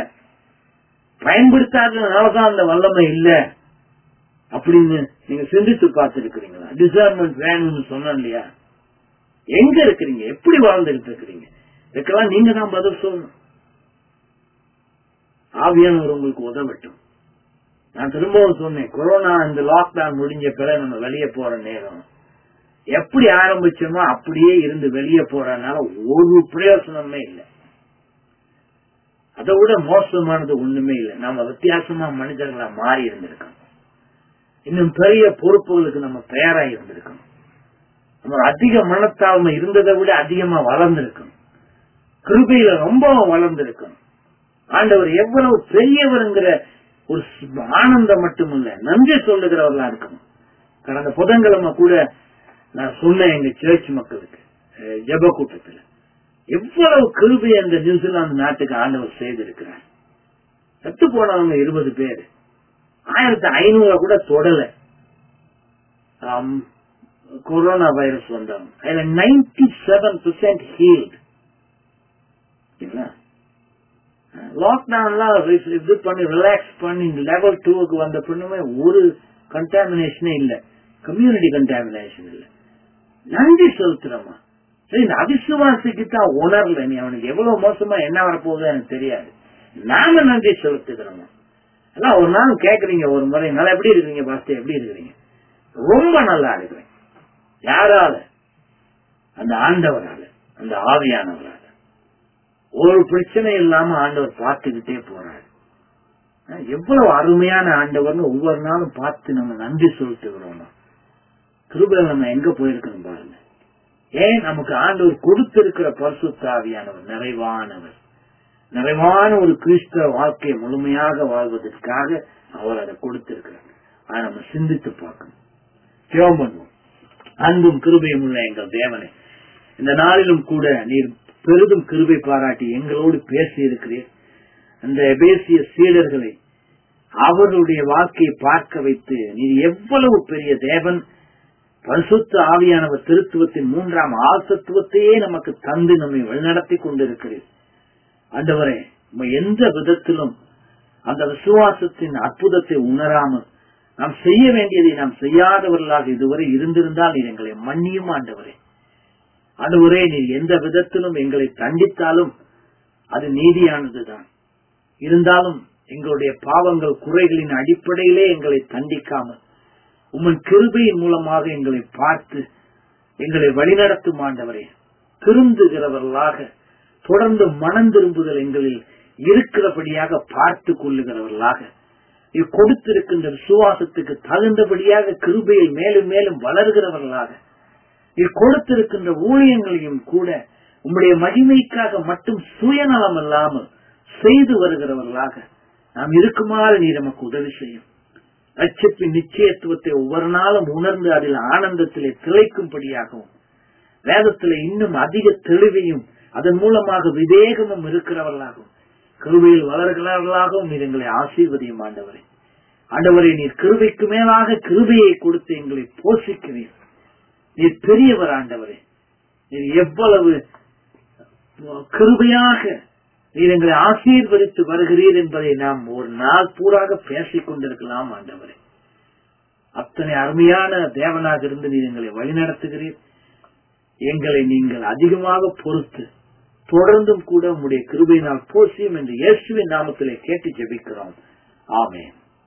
பயன்படுத்தாததுனாலதான் அந்த வல்லமை இல்ல அப்படின்னு நீங்க சிந்தித்து பார்த்திருக்கிறீங்களா டிசர்மெண்ட் வேணும்னு சொன்னேன் இல்லையா எங்க இருக்கிறீங்க எப்படி வாழ்ந்துகிட்டு இருக்கிறீங்க இதுக்கெல்லாம் நீங்க தான் பதில் சொல்லணும் ஆவியானவர் உங்களுக்கு உதவட்டும் நான் திரும்பவும் சொன்னேன் கொரோனா இந்த லாக்டவுன் முடிஞ்ச பிறகு நம்ம வெளியே போற நேரம் எப்படி ஆரம்பிச்சோமோ அப்படியே இருந்து வெளியே போறதுனால ஒரு பிரயோசனமே இல்லை அதை விட மோசமானது ஒண்ணுமே இல்லை நாம வித்தியாசமா மனிதர்களா மாறி இருந்திருக்கோம் இன்னும் பெரிய பொறுப்புகளுக்கு நம்ம தயாராகி இருந்திருக்கோம் நம்ம அதிக மனத்தாழ்மை இருந்ததை விட அதிகமா வளர்ந்திருக்கோம் கிருபையில ரொம்பவும் வளர்ந்திருக்கோம் ஆண்டவர் எவ்வளவு பெரியவருங்கிற ஒரு ஸ்- ஆனந்தம் மட்டுமில்ல நன்றி சொல்லுகிறவர்களா இருக்கணும் கடந்த புதன்கிழமை கூட நான் சொன்னேன் எங்க சர்ச் மக்களுக்கு அஹ், ஜெப கூட்டத்துல எவ்வளவு கிருபை அந்த நியூசிலாந்து நாட்டுக்கு ஆண்டவர் செய்திருக்கிறார் செத்து போனவங்க இருபது பேர் ஆயிரத்தி ஐநூறு கூட தொடல ஆம், கொரோனா வைரஸ் வந்தவங்க அதுல நைன்டி செவன் பெர்சென்ட் ஹீல்டு லாக்டவுன்லாம் இது பண்ணி ரிலாக்ஸ் பண்ணி லெவல் டூக்கு வந்த பின்னுமே ஒரு கண்டாமினேஷனே இல்ல கம்யூனிட்டி கண்டாமினேஷன் இல்ல நன்றி செலுத்துறோமா சரி இந்த அவிசுவாசிக்கு தான் உணரல நீ அவனுக்கு எவ்வளவு மோசமா என்ன வரப்போகுது எனக்கு தெரியாது நாம நன்றி செலுத்துகிறோமா எல்லாம் ஒரு நாள் கேக்குறீங்க ஒரு முறை நல்லா எப்படி இருக்கிறீங்க பாஸ்டர் எப்படி இருக்கிறீங்க ரொம்ப நல்லா இருக்கிறேன் யாரால அந்த ஆண்டவரால அந்த ஆவியானவரால ஒரு பிரச்சனை இல்லாம ஆண்டவர் பார்த்துக்கிட்டே போறாரு அஹ் எவ்வளவு அருமையான ஆண்டவர்னு ஒவ்வொரு நாளும் பார்த்து நம்ம நன்றி சொல்லிட்டு வரோம் கிருபையில நம்ம எங்க போயிருக்கணும் பாருங்க ஏன் நமக்கு ஆண்டவர் கொடுத்திருக்கிற பரிசுத்த ஆவியானவர் நிறைவானவர் நிறைவான ஒரு கிறிஸ்தவ வாழ்க்கையை முழுமையாக வாழ்வதற்காக அவர் அதை கொடுத்திருக்கிறார் அதை நம்ம சிந்தித்து பார்க்கணும் ஜெபம் பண்ணுவோம் அன்பும் கிருபையும் உள்ள எங்கள் தேவனே இந்த நாளிலும் கூட நீர் பெரிதும் கிருபை பாராட்டி எங்களோடு பேசி இருக்கிறீர் அந்த எபேசிய சீடர்களை அவர்களுடைய வாழ்க்கையை பார்க்க வைத்து நீர் எவ்வளவு பெரிய தேவன் பரிசுத்த ஆவியானவர் திருத்துவத்தின் மூன்றாம் ஆசத்துவத்தையே நமக்கு தந்து நம்மை வழிநடத்தி கொண்டிருக்கிறீர் ஆண்டவரே நம்ம எந்த விதத்திலும் அந்த விசுவாசத்தின் அற்புதத்தை உணராமல் நாம் செய்ய வேண்டியதை நாம் செய்யாதவர்களாக இதுவரை இருந்திருந்தால் நீர் எங்களை மன்னியும் ஆண்டவரே ஆண்டவரே நீர் எந்த விதத்திலும் எங்களை தண்டித்தாலும் அது நீதியானதுதான் இருந்தாலும் எங்களுடைய பாவங்கள் குறைகளின் அடிப்படையிலே எங்களை தண்டிக்காமல் உம்மன் கிருபையின் மூலமாக எங்களை பார்த்து எங்களை வழிநடத்தும் ஆண்டவரே திருந்துகிறவர்களாக தொடர்ந்து மனம் திரும்புதல் எங்களில் இருக்கிறபடியாக பார்த்து கொள்ளுகிறவர்களாக இது கொடுத்திருக்கின்ற விசுவாசத்துக்கு தகுந்தபடியாக கிருபையில் மேலும் மேலும் வளர்கிறவர்களாக இது கொடுத்திருக்கின்ற ஊழியங்களையும் கூட உம்முடைய மகிமைக்காக மட்டும் சுயநலம் இல்லாமல் செய்து வருகிறவர்களாக நாம் இருக்குமாறு நீ நமக்கு உதவி செய்யும் ரட்சிப்பின் நிச்சயத்துவத்தை ஒவ்வொரு நாளும் உணர்ந்து அதில் ஆனந்தத்திலே திளைக்கும்படியாகவும் வேதத்திலே இன்னும் அதிக தெளிவையும் அதன் மூலமாக விவேகமும் இருக்கிறவர்களாகவும் கிருபையில் வளர்கிறவர்களாகவும் நீர் எங்களை ஆசீர்வதியும் ஆண்டவரே ஆண்டவரே நீர் கிருபைக்கு மேலாக கிருபையை கொடுத்து எங்களை போஷிக்கிறீர் நீர் பெரியவர் ஆண்டவரே நீர் எவ்வளவு கிருபையாக நீர் எங்களை ஆசீர்வதித்து வருகிறீர் என்பதை நாம் ஒரு நாள் பூராக பேசிக் கொண்டிருக்கலாம் ஆண்டவரே அத்தனை அருமையான தேவனாக இருந்து நீர் எங்களை வழிநடத்துகிறீர் எங்களை நீங்கள் அதிகமாக பொறுத்து தொடர்ந்தும் கூட உங்களுடைய கிருபையினால் போசியும் என்று இயேசுவின் நாமத்திலே கேட்டு ஜெபிக்கிறோம் ஆமென்